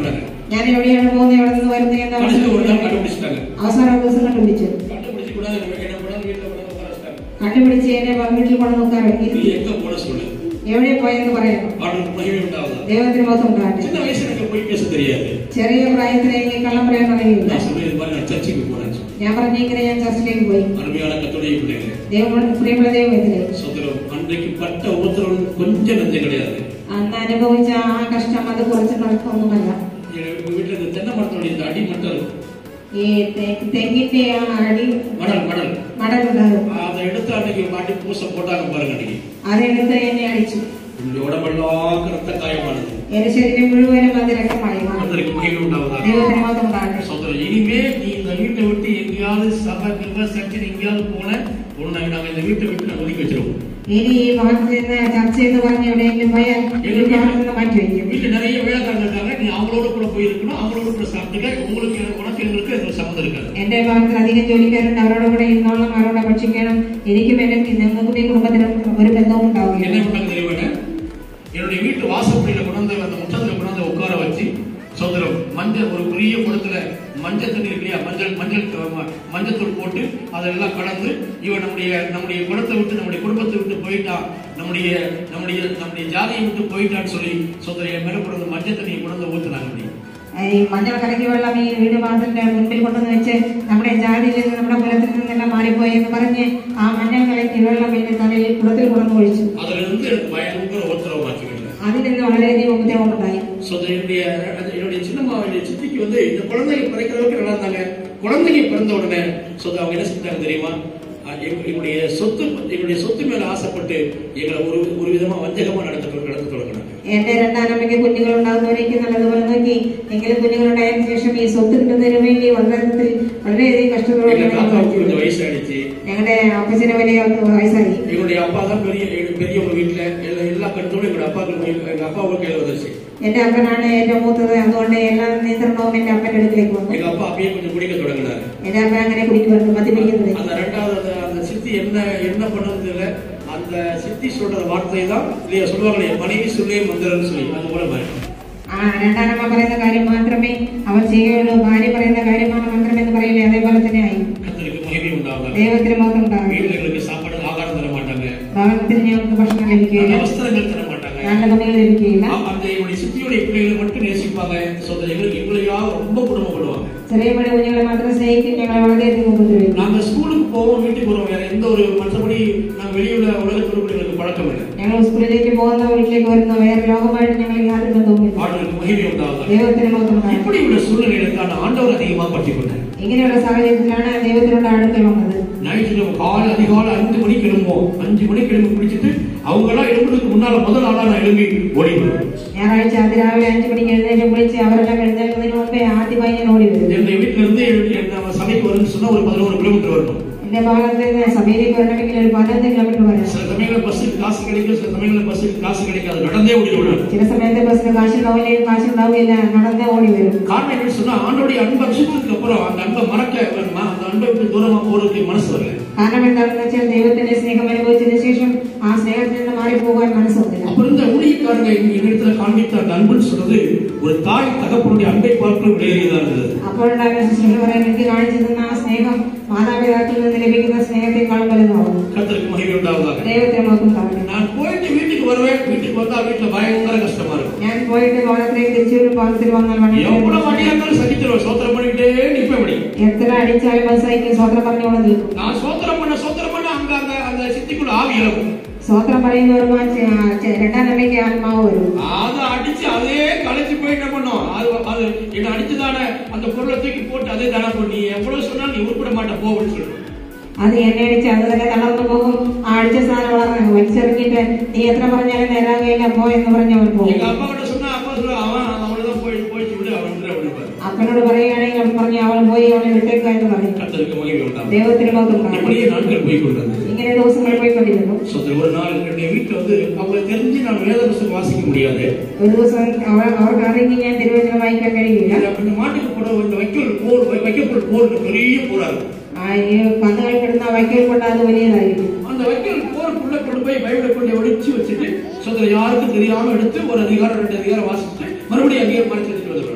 ഞാൻ എവിടെയാണ് പോകുന്നത് എവിടെ നിന്ന് വരുന്നത് എന്ന് கடைசியில் ஒரு நாள் മനസ്സിലാക്കി. கண்டுபிடிச்சிட்டாங்க അവസാനം ഒരു ദിവസം കണ്ടുപിടിച്ചു கண்டுபிடிச்சு கூட என்ன கூட வீட்டில் கூட உட்கார வச்சிட்டாங்க കണ്ടുപിടിച്ച് എന്നെ വീട്ടിൽ കൊണ്ട് നോക്കാൻ நீ ഇരുത്തി எங்க போன சொல்லு എവിടെ പോയെന്ന് പറയണം ஆண்டு மகிழ்ச்சி உண்டாவதா ദൈവത്തിന് ബോധം ഉണ്ടാകട്ടെ சின்ன வயசுல எனக்கு போய் பேச தெரியாது ചെറിയ പ്രായത്തിൽ എനിക്ക് കള്ളം പറയാൻ അറിയില്ല நான் சொல்றது மாதிரி நான் சர்ச்சுக்கு போனேன் ഞാൻ പറഞ്ഞ ഇങ്ങനെ ഞാൻ ചർച്ചിലേക്ക് പോയി அருமையான கத்துடைய பிள்ளைகள் ദൈവം പ്രിയമുള്ള ദൈവത്തില് சுதந்திரம் அன்றைக்கு பட்ட உத்தரவு கொஞ்சம் நஞ்சம் கிடையாது അന്ന് അനുഭവിച്ച ആ കഷ്ടം അത് കുറച്ച് നടക്കൊന്നുമല്ല எங்க வீட்டுல இந்த தென்னை மரத்துடைய இந்த அடி மட்டும் இருக்கும் ഈ തെ- തെങ്ങിന്റെ ആ അടി மடல் மடல் മടലുണ്ടാകും அதை எடுத்து அன்னைக்கு மாட்டி பூசை போட்டாங்க பாருங்க அன்னைக்கு അതെടുത്ത് എന്നെ അടിച്ചു இந்த உடம்பெல்லாம் ரத்த காயமானது എന്റെ ശരീരം മുഴുവനും അത് രക്തമായി മാറി. அதற்கு மகிழ்வு உண்டாவதா ദൈവത്തിന് മാത്രം ഉണ്ടാകട്ടെ சோதரன் இனிமே நீ இந்த வீட்டை விட்டு எங்கேயாவது சபை கிபை சர்ச்சை எங்கேயாவது போன உன்னை நாங்க இந்த வீட்டை விட்டு நாங்க ஒதுக்கி வச்சிருவோம் ഇനി ഈ ഭാഗത്ത് നിന്ന് ചർച്ച എന്ന് പറഞ്ഞ് എവിടെയെങ്കിലും പോയാൽ ഈ ഭാഗത്ത് നിന്ന് മാറ്റി വയ്ക്കും வீட்டுல நிறைய வேலைக்காரங்க இருக்காங்க நீ அவங்களோட கூட போயிருக்கணும் அவங்களோட கூட சாப்பிட்டுக்க உங்களுக்கு உனக்கு எங்களுக்கு எந்த சம்மந்தம் இருக்காது എന്റെ ഭാഗത്ത് അധികം ജോലിക്കാരുണ്ട് അവരോട് കൂടെ ഇരുന്നോളം അവരോട് ഭക്ഷിക്കണം എനിക്കും എന്റെ നിങ്ങൾക്കും ഈ കുടുംബത്തിനും ഒരു ബന്ധവും என்ன ഉണ്ടാവുകയില്ല பண்ணாங்க தெரியுமா என்னுடைய வீட்டு வாசப்படியில கொண்டாந்து அந்த முற்றத்துல கொண்டாந்து உட்கார வச்சு சோதரம் மஞ்சள் ஒரு பெரிய குடத்துல மஞ்சள் தண்ணி இருக்கு இல்லையா மஞ்சள் மஞ்சள் அஹ், மஞ்சத்தூள் போட்டு அதெல்லாம் கலந்து இவன் நம்முடைய நம்முடைய குடத்தை விட்டு நம்முடைய குடும்பத்தை விட்டு போயிட்டான் நம்முடைய நம்முடைய நம்முடைய ஜாதியை விட்டு போயிட்டான்னு சொல்லி சோதரம் என் மேல கொண்டு மஞ்சள் தண்ணியை கொண்டு ஊத்துனாங்க அப்படி ഈ മഞ്ഞൾ കലക്കി വെള്ളം ഈ വീട് വാതിലിന്റെ മുൻപിൽ കൊണ്ടുവന്ന് വെച്ച് നമ്മുടെ ജാതിയിൽ നിന്ന് നമ്മുടെ കുലത്തിൽ നിന്നെല്ലാം മാറിപ്പോയി എന്ന് പറഞ്ഞ് ആ മഞ്ഞൾ കലക്കി വെള്ളം എന്റെ തലയിൽ കുളത്തിൽ കൊണ്ടു ഒഴിച്ചു அதுல இருந்து எனக்கு பயங்கர உத்தரவாக்கி விடல അതിൽ നിന്ന് വളരെയധികം ഉപദ്രവമുണ്ടായി சோதரம் என்னுடைய அது என்னுடைய சின்னம்மாவுடைய சித்திக்கு வந்து இந்த குழந்தைங்க பிறக்கிற அளவுக்கு நல்லா இருந்தாங்க குழந்தைங்க பிறந்த உடனே சோதரம் அவங்க என்ன செஞ்சாங்க தெரியுமா அஹ் எங்க- எங்களுடைய சொத்து எங்களுடைய சொத்து மேல ஆசைப்பட்டு எங்களை ஒரு ஒரு விதமா வஞ்சகமா நடத்த நடத்த தொடங்கினாங்க എന്റെ രണ്ടാനമ്മയ്ക്ക് കുഞ്ഞുങ്ങൾ ഉണ്ടാകുന്നവരേക്ക് നല്ലതുപോലെ നോക്കി എങ്കിലും കുഞ്ഞുങ്ങൾ ഉണ്ടായതിനു ശേഷം ഈ സ്വത്ത് കിട്ടുന്നതിന് വേണ്ടി വളരെയധികം വളരെയധികം எங்க കഷ്ടത്തോടെ தாத்தாவுக்கு கொஞ்சம் வயசாயிடுச்சு ഞങ്ങളുടെ അപ്പച്ചന് വലിയ വയസ്സായി எங்களுடைய அப்பா தான் பெரிய பெரியவங்க வீட்டுல எல்லா எல்லா கருத்தோட எங்க அப்பாவுக்கு எங்க அப்பாவுக்கு கையில வந்துருச்சு എന്റെ അപ്പനാണ് ഏറ്റവും മൂത്തത് അതുകൊണ്ട് എല്ലാ നിയന്ത്രണവും എന്റെ അപ്പന്റെ അടുക്കിലേക്ക് വന്നു எங்க அப்பா அப்பயே கொஞ்சம் குடிக்க தொடங்கினாரு എന്റെ അപ്പൻ അങ്ങനെ കുടിക്കുമായിരുന്നു മദ്യപിക്കുന്നത് அந்த ரெண்டாவது அந்த அந்த சித்தி என்ன என்ன பண்ணது தெரியல அந்த சித்தி சொல்ற வார்த்தை தான் இல்லையா சொல்லுவாங்க இல்லையா மனைவி சொல்லே மந்திரம்னு சொல்லி அது போல மாதிரி ആ രണ്ടാനമ്മ പറയുന്ന കാര്യം മാത്രമേ അവൻ ചെയ്യുള്ളൂ ഭാര്യ പറയുന്ന കാര്യമാണ് മന്ത്രം എന്ന് പറയില്ലേ അതേപോലെ തന്നെ ആയി கத்தருக்கு மகிமை உண்டாகும் ദൈവത്തിന് മാത്രം ഉണ്ടാകും வீட்டுல எங்களுக்கு சாப்பாடு ஆகாரம் தர மாட்டாங்க ഭവനത്തിന് ഞങ്ങൾക്ക് ഭക്ഷണം நல்ல ലഭിക്കുകയില്ല வஸ்திரங்கள் தர மாட்டாங்க നല്ല തുണികൾ ലഭിക്കുകയില്ല அ- அந்த என்னுடைய சித்தியுடைய பிள்ளைகளை மட்டும் நேசிப்பாங்க சோதனை எங்களுக்கு எங்களையா ரொம்ப குடும்பப்படுவாங்க ചെറിയ പടി കുഞ്ഞുങ്ങളെ മാത്രം സ്നേഹിക്കും ഞങ്ങളെ വളരെയധികം ഉപദ്രവിക്കും நாங்க ஸ்கூலுக்கு போவோம் வீட்டுக்கு வருவோம் வேற எந்த ஒரு மற்றபடி நாங்க வெளியுள்ள உலகத்தில் எங்களுக்கு பழக்கம் இல்லை ഞങ്ങൾ സ്കൂളിലേക്ക് പോകുന്ന വീട്ടിലേക്ക് വരുന്ന വേറെ ലോകമായിട്ട് ഞങ്ങൾ യാതൊരു ബന്ധവുമില്ല ஆண்டுகளுக்கு மகிமை உண்டாகும் ദൈവത്തിന് മാത്രം ഉണ്ടാകും இப்படி உள்ள சூழ்நிலைகளுக்கான ஆண்டவர் அதிகமா பற்றி கொண்டார் ഇങ്ങനെയുള്ള സാഹചര്യത്തിലാണ് ദൈവത്തിനോട് അടുക്കൽ வந்தது ஞாயிற்றுக்கிழமை காலை அதிகாலை அஞ்சு மணிக்கு எழும்போம் அஞ்சு மணிக்கு எழும்பி குடிச்சிட்டு அவங்க எல்லாம் எழும்புறதுக்கு முன்னால முதல் ஆளா நான் எழும்பி ஓடி வருவேன் ഞായറാഴ്ച അതിരാവിലെ അഞ്ചു മണിക്ക് എഴുന്നേറ്റ് വിളിച്ച് അവരെല്ലാം എഴുന്നേൽക്കുന്നതിന് മുമ്പേ ആദ്യമായി ഞാൻ ഓടി വരും என்னுடைய வீட்டுல இருந்து என் நம்ம சபைக்கு வரும்னு சொன்னா ஒரு பதினோரு கிலோமீட்டர் வரணும் എന്റെ ഭാഗത്ത് നിന്ന് സഭയിലേക്ക് വരണമെങ്കിൽ ഒരു പതിനൊന്ന് കിലോമീറ്റർ വരാം சில சமயங்களில் பஸ்ஸுக்கு காசு கிடைக்கும் சில சமயங்களில் பஸ்ஸுக்கு காசு கிடைக்காது நடந்தே ஓடி விடுவேன் ചില സമയത്ത് ബസ്സിന് കാശുണ്ടാവില്ല കാശുണ്ടാവില്ല നടന്നേ ഓടി വരും காரணம் என்னன்னு சொன்னா ஆண்டோடைய அன்பை அரிசித்ததுக்கு அப்புறம் அந்த அன்பை மறக்க ம- அந்த அன்பை விட்டு தூரமா போறதுக்கு மனசு வரல കാരണം എന്താണെന്ന് വെച്ചാൽ ദൈവത്തിന്റെ സ്നേഹം അനുഭവിച്ചതിന് ശേഷം ആ സ്നേഹത്തിൽ നിന്ന് മാറിപ്പോകാൻ മനസ്സൊന്നില്ല அப்ப இருந்த ஊழியக்காரங்க எங்க இடத்துல காண்பித்த அந்த அன்புன்னு சொல்றது ஒரு தாய் தகப்பனுடைய அன்பை பார்க்க விலையேறியதா இருந்தது അപ്പോഴുണ്ടാകുന്ന സിസ്റ്റർ പറയാൻ എനിക്ക് കാണിച്ചു തന്ന ആ സ്നേഹം മാതാപിതാക്കളിൽ നിന്ന് ലഭിക്കുന്ന സ്നേഹത്തെക്കാളും വലുതാവും கர்த்தருக்கு மகிமை உண்டாவதாக ദൈവത്തെ മാത്രം കാണുന്നു நான் போயிட்டு வீட்டுக்கு வருவேன் வீட்டுக்கு வந்தா வீட்டுல பயங்கர கஷ்டமா இருக்கும் ഞാൻ പോയിട്ട് ഭവനത്തിലേക്ക് തിരിച്ചു വരും ഭവനത്തിൽ വന്നാൽ எவ்வளவு വളരെ அடியா இருந்தாலும் சகிச்சிருவேன் சோத்திரம் பண்ணிக்கிட்டே நிப்பேன் அப்படி എത്ര അടിച്ചാലും ബസ്സായിരിക്കും സ്വത്രം പറഞ്ഞുകൊണ്ട് നിൽക്കും நான் சோத்திரம் பண்ண சோத்திரம் பண்ண அங்க அந்த அந்த சித்திக்குள்ள ஆவி இழக்கும் സ്വത്രം പറയുന്നവരുമാ രണ്ടാം നമ്പയ്ക്ക് ആത്മാവ് വരും அதை அடிச்சு அதே களைச்சு போய் என்ன பண்ணும் அது அது என்ன அடிச்சுதானே அந்த பொருளை தூக்கி போட்டு அதே தானே பண்ணி எவ்வளவு சொன்னாலும் நீ உருப்பிட மாட்ட போ அப்படின்னு சொல்லுவேன் അത് എന്നെ അടിച്ച് അത് തന്നെ തളർന്നു പോകും ആ അടിച്ച സാധനം വളർന്നു വലിച്ചെറിഞ്ഞിട്ട് നീ എത്ര പറഞ്ഞാലും നേരാകയില്ല പോ എന്ന് പറഞ്ഞ് അവൻ പോകും எங்க அப்பா கிட்ட சொன்னா அப்பா சொல்ல அவன் அவனதான் போய் போயிட்டு விடு அவன் விடு அப்படின்னு അപ്പനോട് പറയുകയാണെങ്കിൽ അവൻ പറഞ്ഞു അവൻ പോയി അവനെ വിട്ടേക്ക എന്ന് പറയും கர்த்தருக்கு மகிமை உண்டாகும் ദൈവത്തിന് മാത്രം കാണും இப்படியே நாட்கள் போய் கொண்டிருந்தது ഇങ്ങനെ ദിവസങ്ങൾ പോയിക്കൊണ്ടിരുന്നു சோதரி ஒரு நாள் என்னுடைய வீட்டுல வந்து அவங்க தெரிஞ்சு நான் வேத புஸ்தகம் வாசிக்க முடியாது ഒരു ദിവസം അവർ അവർക്ക് അറിഞ്ഞ് ഞാൻ തിരുവചനം വായിക്കാൻ കഴിയില്ല இந்த இந்த மாட்டுக்கு போட இந்த வைக்கோல் போர் வைக்கோல் போர் பெரிய போரா இருக்கும் ആ ഈ പന്നുകൾ കിടന്ന വൈക്കൽ കൊണ്ട് അത് വലിയതായിരിക്കും அந்த வைக்கோல் போருக்குள்ள கொண்டு போய் பைபிளை கொண்டு ஒழிச்சு வச்சுட்டு சோதரி யாருக்கும் தெரியாம எடுத்து ஒரு அதிகாரம் ரெண்டு அதிகாரம் வாசிச்சுட்டு மறுபடியும் அதிகாரம் மறைச்சு வச்சுட்டு வந்துடுவேன்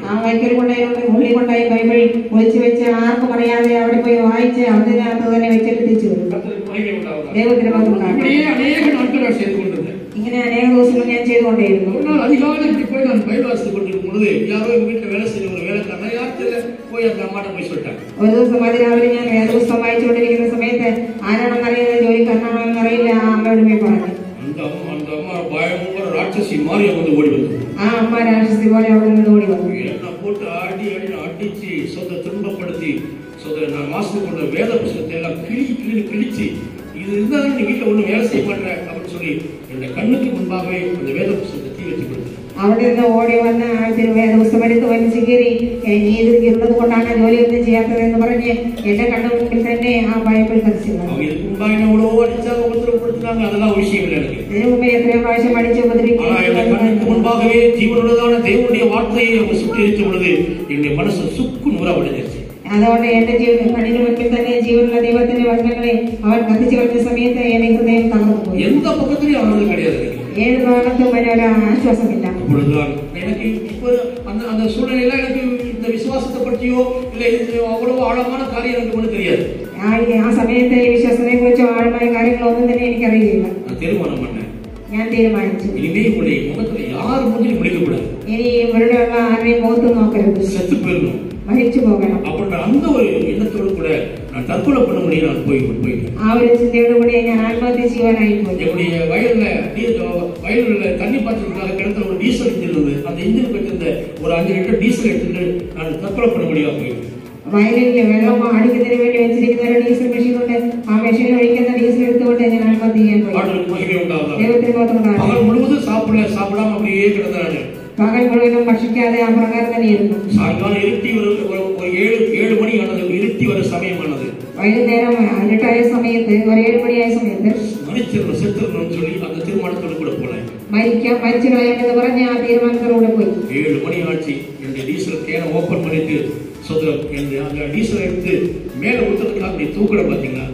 ആ വൈക്കൽ കൊണ്ടായി ഉള്ളി കൊണ്ടായി ബൈബിൾ ഒളിച്ചു വെച്ച് ആർക്കും അറിയാതെ അവിടെ പോയി വായിച്ച് അതിനകത്ത് തന്നെ വെച്ചിട്ട് തിരിച്ചു വരും கர்த்தருக்கு மகிமை உண்டாவதாக. ദൈവത്തിന് മഹത്വം ഉണ്ടാകട്ടെ. இப்படியே அநேக நாட்கள் நான் செய்து கொண்டிருந்தேன் ഇങ്ങനെ അനേക ദിവസങ്ങൾ ഞാൻ ചെയ്തുകൊണ്ടേയിരുന്നു ஒரு நாள் அதிகாலை இப்படி போய் நான் பயிர் வாசித்துக் கொண்டிருக்கும் பொழுது யாரோ எங்க வீட்டுல வேலை செய்ய ஒரு வேலைக்காரனா யார் தெரியல போய் அந்த அம்மாட்ட போய் சொல்லிட்டாங்க ഒരു ദിവസം അതിരാവിലെ ഞാൻ വേദപുസ്തകം വായിച്ചുകൊണ്ടിരിക്കുന്ന സമയത്ത് ആരാണെന്ന് അറിയുന്നത് ജോലിക്കാരനാണോ എന്നറിയില്ല ആ അമ്മയോട് പോയി പറഞ്ഞു அந்த அம்மா அந்த அம்மா பயங்கர ராட்சசி மாதிரி அவங்க வந்து ஓடி வந்தது ആ അമ്മ രാക്ഷസി പോലെ അവിടെ നിന്ന് ഓടി വന്നു என்ன போட்டு ஆடி ஆடி அடிச்சு சொந்த துன்பப்படுத்தி சொந்த நான் வாசித்து கொண்ட வேத புஸ்தகத்தை எல்லாம் கிளி கிளி கிழிச்சு இது இருந்தாலும் நீ வீட்டுல ஒண்ணும் வேலை செய்ய மாட்டேற அப்படின்னு சொல்லி என்னுடைய கண்ணுக்கு முன்பாகவே அந்த வேத புஸ்தகத்தை தீ வச்சு கொடுத்தேன் അവിടെ നിന്ന് ഓടി വന്ന് ആ തിരു വേദപുസ്തകം എടുത്ത് വലിച്ചു കീറി "ഏ, നീ ഇത് ഇരുന്നത് കൊണ്ടാണ് ജോലിയൊന്നും ചെയ്യാത്തതെന്ന് പറഞ്ഞ് എന്റെ കണ്ണു മുമ്പിൽ തന്നെ ആ ബൈബിൾ കത്തിച്ചു அவங்க இதுக்கு முன்பாக என்ன எவ்வளவோ அடிச்சாங்க உபத்திரப்படுத்தினாங்க அதெல்லாம் விஷயம் இல்லை எனக்கு ഇതിനു മുമ്പ് എത്രയോ പ്രാവശ്യം അടിച്ച് ஆனா என்னுடைய கண்ணுக்கு ഉപദ്രവിക്കുകയും முன்பாகவே ஜீவனுள்ளதான தேவனுடைய வார்த்தையை அவங்க சுட்டரித்த பொழுது என்னுடைய மனசு சுக்கு நூறா உடைஞ்சிருச்சு അതുകൊണ്ട് എന്റെ ജീവിതം കണ്ണിന് മുൻപിൽ തന്നെ ജീവനുള്ള ദൈവത്തിന്റെ വചനങ്ങളെ അവൻ കത്തിച്ചു കളഞ്ഞ സമയത്ത് എന്റെ ഹൃദയം തകർന്നു പോയി எந்த பக்கத்துலயும் ஆனது கிடையாது எனக்கு ഏത് ഭാഗത്തും അതിനൊരു ஆശ്வாசമില്ല அப்பொழுதுதான் எனக்கு இப்போ அந்த அந்த சூழ்நிலையில எனக்கு இந்த விசுவாசத்தை பற்றியோ இல்லை இது அவ்வளவு ஆழமான காரியம் எனக்கு ஒன்றும் தெரியாது ആ ആ സമയത്ത് ഈ വിശ്വാസത്തെ കുറിച്ചോ ആഴമായ കാര്യങ്ങളൊന്നും തന്നെ എനിക്കറിയില്ല நான் தீர்மானம் பண்ணேன் ഞാൻ തീരുമാനിച്ചു இனிமே உங்களுடைய முகத்துல யார் முந்திரி முடிக்கக்கூடாது ഇനി ഇവരുടെയുള്ള ആരുടെയും മുഖത്ത് നോക്കരുത് செத்து போயிடணும் മരിച്ചു പോകണം அப்படின்ற அந்த ஒரு எண்ணத்தோடு கூட நான் தற்கொலை பண்ண முடியும் நான் போய் போயிட்டேன் ആ ഒരു ചിന്തയോട് കൂടി ഞാൻ ആത്മഹത്യ ചെയ്യുവാനായി പോയി என்னுடைய வயல்ல டீ- வயல்ல தண்ணி பாய்ச்சலுக்காக கிணத்துல ஒரு டீசல் இன்ஜின் இருந்தது அந்த இன்ஜின் வச்சிருந்த ஒரு அஞ்சு லிட்டர் டீசல் எடுத்துட்டு நான் தற்கொலை பண்ண முடியாம போயிட்டேன் വയലിൽ വെള്ളം അടിക്കുന്നതിന് വേണ്ടി വെച്ചിരിക്കുന്ന ഒരു ഡീസൽ മെഷീൻ ഉണ്ട് ആ മെഷീനിൽ ഒഴിക്കുന്ന ഡീസൽ എടുത്തുകൊണ്ട് ഞാൻ ആത്മഹത്യ ചെയ്യാൻ പോയി ஆண்டவருக்கு மகிமை உண்டாவதாக ദൈവത്തിന് മാത്രം பகல் முழுவதும் சாப்பிடல சாப்பிடாம அப்படியே கிடந்தாரு പകൽ മുഴുവനും ഭക്ഷിക്കാതെ ആ പ്രകാരം തന്നെ ഇരുന്നു சாயங்காலம் இருட்டி ஒரு ஒரு- ஒரு ஏழு ஏழு மணி ஆனது இருட்டி வர சமயமானது വൈകുന്നേരം ഇരുട്ടായ സമയത്ത് ഒരു ഏഴ് മണിയായ സമയത്ത് மன்னிச்சிடணும் செத்துடணும்னு சொல்லி அந்த தீர்மானத்தோடு கூட போனேன் മരിക്കാം മരിച്ചു കളയാം എന്ന് പറഞ്ഞ് ആ തീരുമാനത്തോടുകൂടെ പോയി ஏழு மணி ஆச்சு என்னுடைய டீசல் கேனை ஓபன் பண்ணிட்டு சொந்த என்னுடைய அந்த டீசல் எடுத்து மேல ஊத்துறதுக்காக நீ தூக்குற பாத்தீங்களா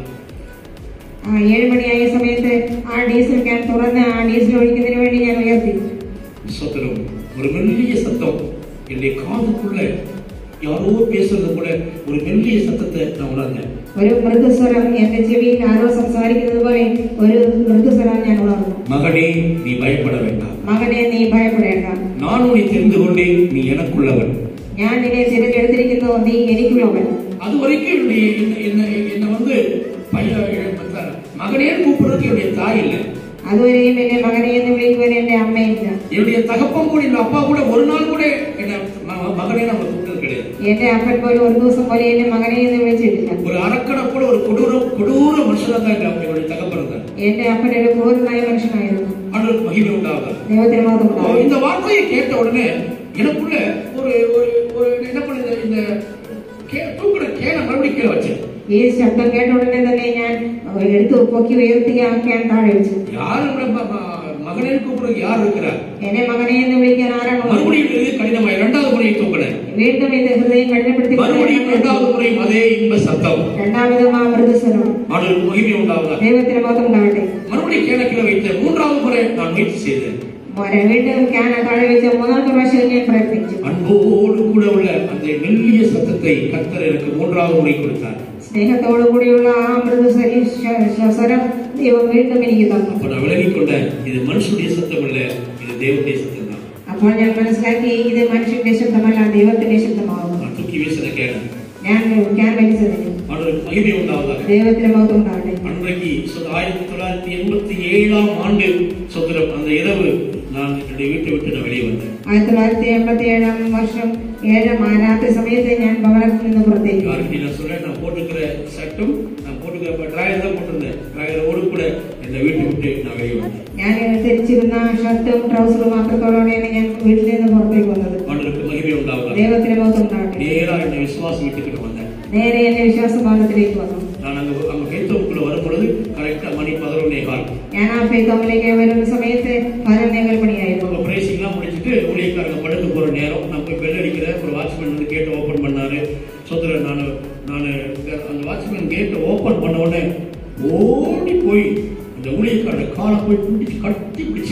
ആ ഏഴ് മണിയായ സമയത്ത് ആ ഡീസൽ ക്യാൻ തുറന്ന് ആ ഡീസൽ ഒഴിക്കുന്നതിന് വേണ്ടി ഞാൻ ഉയർത്തി சோதரம் ஒரு மெல்லிய சத்தம் என்னுடைய காதுக்குள்ள யாரோ பேசுறது கூட ஒரு மெல்லிய சத்தத்தை நான் உணர்ந்தேன் ഒരു മൃദുസ്വരം എന്റെ ചെവിയിൽ ആരോ സംസാരിക്കുന്നത് പോലെ ഒരു മൃദുസ്വരം ഞാൻ ഉണർന്നു மகனே நீ பயப்பட வேண்டாம் മകനെ നീ ഭയപ്പെടേണ്ട நான் உன்னை தெரிந்து கொண்டேன் நீ எனக்குள்ளவன் ഞാൻ നിന്നെ തിരഞ്ഞെടുത്തിരിക്കുന്നു നീ എനിക്കുള്ളവൻ அது வரைக்கும் என்னுடைய என்ன- என்ன என்ன வந்து பையன் மகனே கூப்பிடுறதுக்கு என்னுடைய தாய் இல்லை അതുവരെയും എന്നെ മകനെ എന്ന് വിളിക്കുവാൻ എന്റെ അമ്മയില്ല என்னுடைய தகப்பன் கூட இந்த அப்பா கூட ஒரு நாள் கூட என்ன ம- மகனே நம்ம கூப்பிட்டது கிடையாது എന്റെ അപ്പൻ പോലും ഒരു ദിവസം പോലെ എന്നെ മകനെ എന്ന് വിളിച്ചിട്ടില്ല ஒரு அரக்கனை கூட ஒரு கொடூர கொடூர மனுஷனா தான் எங்க என்னுடைய தகப்பன் இருந்தார் എന്റെ അപ്പൻ ഒരു ക്രൂരനായ മനുഷ്യനായിരുന്നു ஆண்டவருக்கு மகிமை உண்டாக ദൈവത്തിന് മാത്രം ഉണ്ടായിരുന്നു இந்த வார்த்தையை கேட்ட உடனே எனக்குள்ள ஒரு ஒரு ஒரு என்ன பண்ணுது இந்த கே- தூக்குற கேனை மறுபடியும் கீழே வச்சேன் ഈ ശബ്ദം കേട്ട ഉടനെ തന്നെ ഞാൻ എടുത്ത് പൊക്കി ഉയർത്തി ആ ക്യാൻ താഴെ വെച്ചു யார் நம்மள ம- ம- மகனே கூப்பிடுறதுக்கு யார் இருக்கிறார் എന്നെ മകനെ എന്ന് വിളിക്കാൻ ആരാണോ மறுபடியும் இது கடினமா இரண்டாவது முறை தூக்கினேன் വീണ്ടും ഇത് ഹൃദയം കഠിനപ്പെടുത്തി மறுபடியும் இரண்டாவது முறையும் அதே இன்ப சத்தம் രണ്ടാമതും ആ മൃദുസ്വരം ஆண்டவருக்கு மகிமை உண்டாவதாக ദൈവത്തിന് മാത്രം ഉണ്ടാവട്ടെ மறுபடியும் கேனக்கில வைத்த மூன்றாவது முறை நான் முயற்சி செய்தேன் മോനെ വീണ്ടും ക്യാൻ താഴെ വെച്ച മൂന്നാമത്തെ പ്രാവശ്യം ഞാൻ പ്രയത്നിച്ചു அன்போடு கூட உள்ள அந்த மெல்லிய சத்தத்தை கர்த்தர் எனக்கு மூன்றாவது முறை கொடுத்தார் സ്നേഹത്തോടു കൂടിയുള്ള ആ മൃദുസ്വരി സ്വരം ദൈവം വീണ്ടും എനിക്ക് തന്നു அப்ப நான் விலகிக் கொண்டேன் இது மனுஷனுடைய சத்தம் இல்ல இது தேவனுடைய சத்தம் தான் അപ്പോൾ ഞാൻ മനസ്സിലാക്കി ഇത് മനുഷ്യന്റെ ശബ്ദമല്ല ദൈവത്തിന്റെ ശബ്ദമാകുന്നു நான் தூக்கி வீசின கேன ഞാൻ ക്യാൻ വലിച്ചതിന് ஆண்டவருக்கு மகிமை உண்டாவதாக ദൈവത്തിന് മഹത്വം ഉണ്ടാവട്ടെ அன்றைக்கு சொ- ஆயிரத்தி தொள்ளாயிரத்தி எண்பத்தி ஏழாம் ஆண்டு சொந்தரம் அந்த இரவு நான் என்னுடைய வீட்டை விட்டு நான் வெளியே வந்தேன் ആയിരത്തി തൊള്ളായിരത്തി എൺപത്തി ഏഴാം വർഷം ഏഴാം ആ രാത്രി സമയത്ത് ഞാൻ ഭവനത്തിൽ നിന്ന് പുറത്തേക്ക് പോയി. யாருக்கு நான் சொல்றேன் நான் போட்டுக்கிற சட்டும் நான் போட்டுக்கிற டிராயர் தான் போட்டிருந்தேன் டிராயரோடு கூட இந்த வீட்டை விட்டு நான் வெளியே வந்தேன் ഞാൻ ധരിച്ചിരുന്ന ഷർട്ടും ട്രൗസറും മാത്രത്തോടെയാണ് ഞാൻ വീട്ടിൽ നിന്ന് പുറത്തേക്ക് വന്നത് ஆண்டவருக்கு மகிமை உண்டாவதாக ദൈവത്തിന് മഹത്വം ഉണ്ടാവട്ടെ நேரா என்னை விசுவாசம் வீட்டுக்கு நான் வந்தேன் നേരെ എന്റെ വിശ്വാസ ഭവനത്തിലേക്ക് വന്നു நான் அங்க அங்க கைத்தோப்புக்குள்ள வரும் பொழுது கரெக்டா மணி பதினொன்னே கால் ഞാൻ ആ ഫെയ്ത്തോമിലേക്ക് വരുന്ന സമയത്ത് പതിനൊന്നേകാൽ മണിയായിരുന്നു அவங்க பிரேசிங்லாம் முடிச்சுட்டு ஊழியக்காரங்க படுக்க போற நேரம் நான் போய் பெல் அடிக்கிறேன் ஒரு வாட்ச்மேன் வந்து கேட்டை ஓபன் பண்ணாரு சொத்துல நான் நான் அந்த வாட்ச்மேன் கேட்டை ஓபன் பண்ண உடனே ஓடி போய் அந்த ஊழியக்காரங்க காலை போய் பிடிச்சு கட்டி பிடிச்சிட்டேன்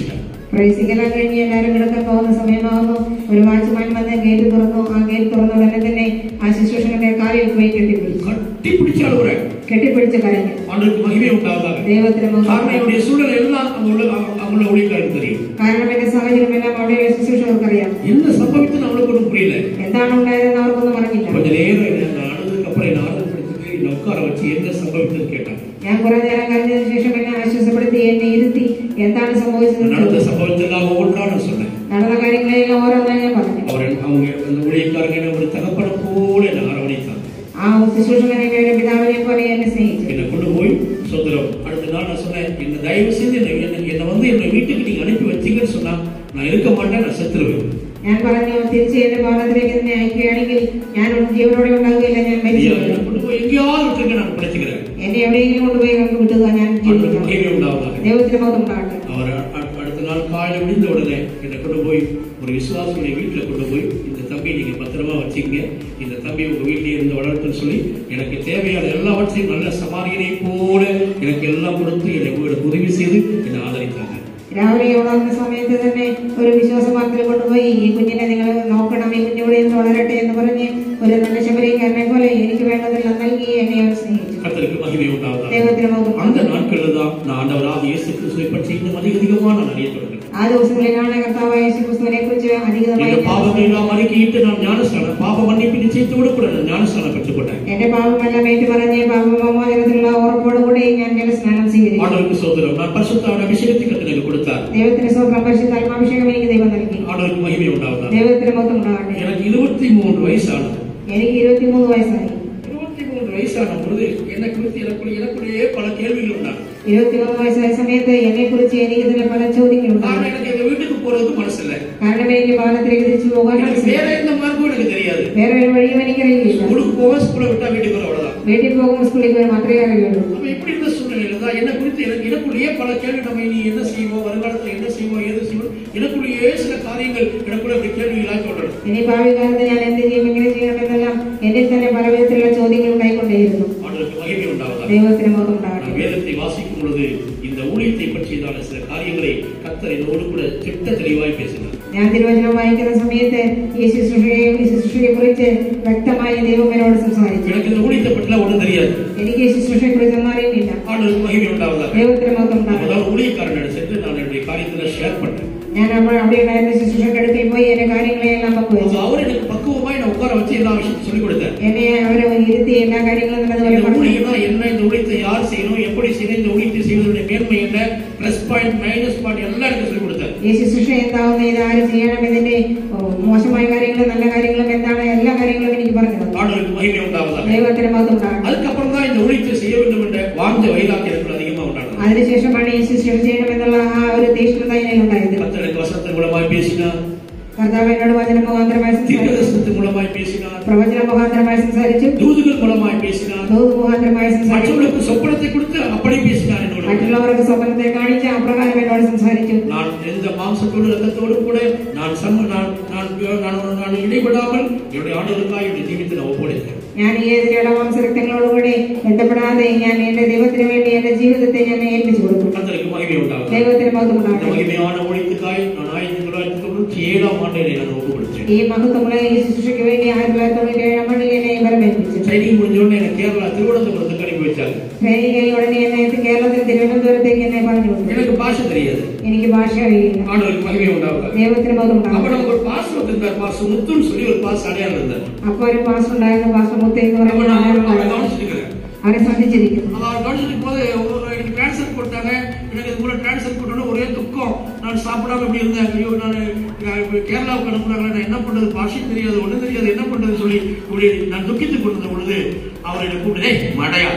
പ്രൈസിക്കെല്ലാം കഴിഞ്ഞ് എല്ലാവരും കിടക്കാൻ പോകുന്ന സമയമാകുന്നു ഒരു വാച്ച്മാൻ വന്ന് ഗേറ്റ് തുറന്നു ആ ഗേറ്റ് തുറന്ന ഉടനെ തന്നെ ആ ശുശ്രൂഷകന്റെ കാലിൽ പോയി കെട്ടിപ്പിടിച്ചു கட்டிப்பிடிச்சு அழுகுறேன் കെട്ടിപ്പിടിച്ച് കരഞ്ഞു ஆண்டவருக்கு மகிமை உண்டாவதாக ദൈവത്തിന് காரணம் മുഖം என்னுடைய சூழல் எல்லாம் அவங்கள அவங்கள ஊழியர்களுக்கு தெரியும் കാരണം എന്റെ സാഹചര്യമെല്ലാം അവിടെ ശുശ്രൂഷകർക്കറിയാം என்ன சம்பவித்துன்னு அவங்களுக்கு ஒன்றும் புரியல എന്താണ് ഉണ്ടായതെന്ന് അവർക്കൊന്നും അറിഞ്ഞില്ല கொஞ்ச நேரம் என்ன நான் அழுதுக்கு அப்புறம் என்ன ஆறுதல்படுத்தி என்னை உட்கார வச்சு என்ன சம்பவித்ததுன்னு கேட்டாங்க ഞാൻ കുറെ നേരം കരഞ്ഞതിന് ശേഷം എന്നെ ആശ്വാസപ്പെടുത്തി എന്നെ ഇരുത്തി എന്താണ് സംഭവിച്ചത് நடந்த சம்பவத்தெல்லாம் ஒவ்வொன்றா நான் சொன்னேன் നടന്ന കാര്യങ്ങളെല്ലാം ഓരോന്നായി ഞാൻ പറഞ്ഞു அவர் அவங்க அந்த ஊழியக்காரங்க என்ன ஒரு தகப்பனை போல என்னை அரவணைத்தாங்க ആ ശുശ്രൂഷകനെ ഒരു പിതാവിനെ പോലെ എന്നെ സ്നേഹിച്ചു என்னை கொண்டு போய் சுதந்திரம் அடுத்த நாள் நான் சொன்னேன் என்ன தயவு செய்து என்னை என்னை என்னை வந்து என்னை வீட்டுக்கு நீங்க அனுப்பி வச்சீங்கன்னு சொன்னா நான் இருக்க மாட்டேன் நான் செத்துருவேன் ഞാൻ പറഞ്ഞു തിരിച്ച് എന്റെ ഭവനത്തിലേക്ക് തന്നെ അയക്കുകയാണെങ്കിൽ ഞാൻ ജീവനോടെ ഉണ്ടാവുകയില്ല ഞാൻ മരിച്ചു ஐயா, என்னை கொண்டு போய் எங்கேயாவது விட்டுருங்க நான் பிடிச்சுக்கிறேன் എന്നെ എവിടെയെങ്കിലും കൊണ്ടുപോയി കണ്ടു വിട്ടുക ഞാൻ ജീവിക്കാം மகிமை உண்டாவதாக ദൈവത്തിന് മുഖം ഉണ്ടാകട്ടെ அவர் அ- அடுத்த நாள் காலையில் விழுந்த உடனே என்னை கொண்டு போய் ஒரு விசுவாசியுடைய வீட்டில் கொண்டு போய் இந்த தம்பி நீங்க பத்திரமா வச்சுங்க இந்த தம்பி உங்க வீட்டிலே இருந்து வளர்த்துன்னு சொல்லி எனக்கு தேவையான எல்லாவற்றையும் நல்ல சமாரியனை போல எனக்கு எல்லாம் கொடுத்து என்னை எனக்கு உதவி செய்து என்னை ஆதரித்தாங்க രാവിലെ ഉണർന്ന സമയത്ത് തന്നെ ഒരു വിശ്വാസമാർത്തിൽ കൊണ്ടുപോയി ഈ കുഞ്ഞിനെ നിങ്ങൾ നോക്കണം ഈ കുഞ്ഞിവിടെ നിന്ന് വളരട്ടെ എന്ന് പറഞ്ഞ് ഒരു നല്ല ശബരീകരനെ പോലെ എനിക്ക് വേണ്ടതെല്ലാം നൽകി എന്നെ അവർ സ്നേഹിച്ചു கர்த்தருக்கு மகிமை உண்டாவதாக ദൈവത്തിന് മുഖം அந்த நாட்களில் தான் நான் ஆண்டவராக இயேசு கிறிஸ்துவை பற்றி இன்னும் அதிக அதிகமாக நான் அறிய தொடங்கினேன் ആ ദിവസങ്ങളിലാണ് കർത്താവായ യേശു ക്രിസ്തുവിനെ കുറിച്ച് അധികമായി எங்க பாவங்களை எல்லாம் அறிக்கையிட்டு நான் ஞானஸ்தானம் பாப மன்னிப்பு நிச்சயத்தோடு கூட நான் ஞானஸ்தானம் பெற்றுக்கொண்டேன் എന്റെ പാപമെല്ലാം ഏറ്റുപറഞ്ഞ് പാപമോചനത്തിലുള്ള ഉറപ്പോടുകൂടി ഞാൻ ജലസ്നാനം സ്വീകരിച്ചു ஆண்டவருக்கு சோதரம் நான் பரிசுத்தான அபிஷேகத்தை கத்து எனக்கு கொடுத்தார் ദൈവത്തിന് സ്വന്തം പരിശുദ്ധാത്മാഭിഷേകം എനിക്ക് ദൈവം നൽകി ஆண்டவருக்கு மகிமை உண்டாவதாக ദൈവത്തിന് മൊത്തം ഉണ്ടാകട്ടെ எனக்கு இருபத்தி மூன்று வயசானது എനിക്ക് ഇരുപത്തിമൂന്ന് വയസ്സായി இருபத்தி மூன்று வயசான பொழுது என்னை குறித்து எனக்குள்ள எனக்குள்ளேயே பல கேள்விகள் உண்டாங்க ഇരുപത്തിമൂന്ന് വയസ്സായ സമയത്ത് എന്നെ കുറിച്ച് എനിക്ക് തന്നെ പല ചോദ്യങ്ങളുണ്ടായി காரணம் எனக்கு எங்க வீட்டுக்கு போறதுக்கு மனசு இல்லை കാരണം എനിക്ക് ഭവനത്തിലേക്ക് തിരിച്ചു പോകാൻ எனக்கு മനസ്സില്ല. வேற எந்த மார்க்கும் எனக்கு தெரியாது വേറെ ഒരു വഴിയും എനിക്കറിയില്ല ஸ்கூலுக்கு போவேன் ஸ்கூலை விட்டா வீட்டுக்கு வர அவ்வளவுதான் വീട്ടിൽ പോകുമ്പോൾ സ്കൂളിൽ പോയി മാത്രമേ അറിയുള്ളൂ அப்ப இப்படி இருந்த சூழ்நிலையில தான் என்ன குறித்து எனக்கு எனக்குள்ளேயே பல கேள்வி நம்ம இனி என்ன செய்வோம் வருங்காலத்துல என்ன செய்வோம் ஏது செய்வோம் எனக்குள்ளேயே சில காரியங்கள் எனக்குள்ள இப்படி கேள்விகளாக தொடரும் ഇനി ഭാവി കാലത്ത് ഞാൻ എന്ത് ചെയ്യും എങ്ങനെ ചെയ്യണം എന്നെല്ലാം എന്നിൽ തന്നെ പല വിധത്തിലുള്ള ചോദ്യങ്ങൾ ഉണ്ടായിക്കൊണ്ടേയിരുന്നു அவர்களுக்கு மகிமை உண்டாவதாக ദൈവത്തിന് മുഖം ഉണ്ടാകട്ടെ நான் வேதத்தை வாசிக்கும் பொழுது இந்த ஊழியத்தை பற்றியதான சில காரியங்களை கத்தர் என்னோடு கூட திட்ட தெளிவாய் பேசினார் ഞാൻ തിരുവചനം വായിക്കുന്ന സമയത്ത് ഈ ശുശ്രൂഷയെ ഈ ശുശ്രൂഷയെ കുറിച്ച് വ്യക്തമായി ദൈവം എന്നോട് സംസാരിച്ചു எனக்கு இந்த ஊழியத்தை பற்றிலாம் ஒன்றும் தெரியாது എനിക്ക് ഈ ശുശ്രൂഷയെ കുറിച്ചൊന്നും അറിയുന്നില്ല ஆண்டவருக்கு மகிமை உண்டாவதாக ദൈവത്തിന് മുഖം ഉണ്ടാകട്ടെ அப்பதான் ஊழியக்காரனிடம் சென்று நான் என்னுடைய காரியத்துல ஷேர் பண்ணேன் ഞാൻ അപ്പോൾ അവിടെ ഉണ്ടായിരുന്ന ശുശ്രൂഷയുടെ അടുക്കൽ പോയി എന്റെ കാര്യങ്ങളെല്ലാം പങ്കുവച്ചു அப்ப அவர் எனக்கு பக்குவமாய் நான் உட்கார வச்சு எல்லா விஷயத்தையும் சொல்லிக் கொடுத்தார் എന്നെ അവരെ ഇരുത്തി എല്ലാ കാര്യങ്ങളും നല്ലതുപോലെ இந்த പറഞ്ഞു ஊழியம்னா என்ன இந்த ஊழியத்தை யார் செய்யணும் எப்படி செய்யணும் இந்த ஊழியத்தை செய்வதனுடைய மேன்மை என்ன பிளஸ் பாயிண்ட் மைனஸ் பாயிண்ட் எல்லாம் எனக்கு சொல்லிக் കൊടുத்தார் ഈ ശുശ്രൂഷ എന്താവുന്ന ഇത് ആര് ചെയ്യണം ഇതിന്റെ ഓ, മോശമായ കാര്യങ്ങളും നല്ല കാര്യങ്ങളും എന്താണ് എല്ലാ കാര്യങ്ങളും എനിക്ക് പറഞ്ഞു തന്നു ஆண்டவருக்கு மகிமை உண்டாவதாக ദൈവത്തിന് മതം ഉണ്ടാകണം அதுக்கப்புறம் தான் இந்த ஊழியத்தை செய்ய வேண்டும் என்ற வாஞ்ச வைராக்கியம் எனக்கு அதிகமா உண்டானது അതിനുശേഷമാണ് ഈ ശുശ്രൂഷ ചെയ്യണമെന്നുള്ള ആ ഒരു തീഷ്ണത എനിക്കുണ്ടായത് கர்த்தர் எனக்கு வசனத்தின் மூலமாய் பேசினார் കർത്താവ് എന്നോട് വചന മുഖാന്തരമായി സംസാരിച്ചു தீர்க்கதரிசனத்தின் மூலமாய் பேசினார் പ്രവചന മുഖാന്തരമായി സംസാരിച്ചു தூதுகள் மூலமாய் பேசினார் ദൂത് മുഖാന്തരമായി സംസാരിച്ചു மற்றவர்களுக்கு சொப்பனத்தை கொடுத்து அப்படி பேசினார் என்னோட മറ്റുള്ളവർക്ക് സ്വപ്നത്തെ കാണിച്ച് അപ്രകാരം എന്നോട് സംസാരിച്ചു நான் எந்த மாம்சத்தோடு ரத்தத்தோடு கூட நான் சம நான் நான் நான் நான் இடைபடாமல் என்னுடைய ஆண்டுகளுக்காக என்னுடைய ஜீவித்தை நான் ஒப்படைத்தேன் ഞാൻ ഈ ഏതിനുള്ള മാംസരക്തങ്ങളോടുകൂടി ബന്ധപ്പെടാതെ ഞാൻ എന്റെ ദൈവത്തിന് വേണ്ടി എന്റെ ജീവിതത്തെ ഞാൻ ഏൽപ്പിച്ചു കൊടുത്തു கர்த்தருக்கு மகிமை உண்டாகும் ദൈവത്തിന് இந்த മതമുണ്ടാകട്ടെ மகிமையான ஒழித்துக்காய் நான் ஆயிரத்தி தொள்ளாயிரத்தி தொண்ணூற்றி ஏழாம் ஆண்டிலே நான் ஒப்பு கொடுத்தேன் ഈ മഹത്വമുള്ള ഈ ശുശ്രൂഷയ്ക്ക് വേണ്ടി ആയിരത്തി തൊള്ളായിരത്തി തൊണ്ണൂറ്റി ഏഴാം ആണ്ടിൽ എന്നെ വരവേൽപ്പിച്ചു ட்ரைனிங் முடிஞ்ச உடனே எனக்கு கேரளா திருவனந்தபுரத்துக்கு அனுப்பி வச்சாங்க ട്രെയിനിങ് കഴിഞ്ഞ ഉടനെ എന്നെ കേരളത്തിൽ തിരുവനന്തപുരത്തേക്ക് എന്നെ പറഞ്ഞു വിട്ടു எனக்கு பாஷை தெரியாது എനിക്ക് ഭാഷ അറിയില്ല ஆண்டவருக்கு மகிமை உண்டாகும் ദൈവത്തിന് அப்ப മതമുണ്ടാകട്ടെ நமக்கு ஒரு பாஸ் வந்திருந்தார் பாஸ் முத்துன்னு சொல்லி ஒரு பாஸ் அடையாளம் இருந்தார் അപ്പൊ ഒരു പാസ് ഉണ്ടായിരുന്നു പാസ് മുത്ത എന്ന് அப்ப പറയുന്ന நான் அவரை- அவரை ആളുണ്ടായിരുന്നു. கவனிச்சிருக்கிறேன் അവരെ ശ്രദ്ധിച്ചിരിക്കുന്നു அப்ப அவர் கவனிச்சிருக்கும் போது ஒரு- எனக்கு டிரான்ஸ்ஃபர் போட்டாங்க எனக்கு இது கூட டிரான்ஸ்ஃபர் போட்டோன்னு ஒரே துக்கம் நான் சாப்பிடாம இப்படி இருந்தேன் ஐயோ நான் நான் கேரளாவுக்கு அனுப்புறாங்க நான் என்ன பண்றது பாஷையும் தெரியாது ஒண்ணும் தெரியாது என்ன பண்றது சொல்லி இப்படி நான் துக்கித்துக் கொண்டிருந்த பொழுது அவர் என்னை கூப்பிட்டு "ஏய், மடையா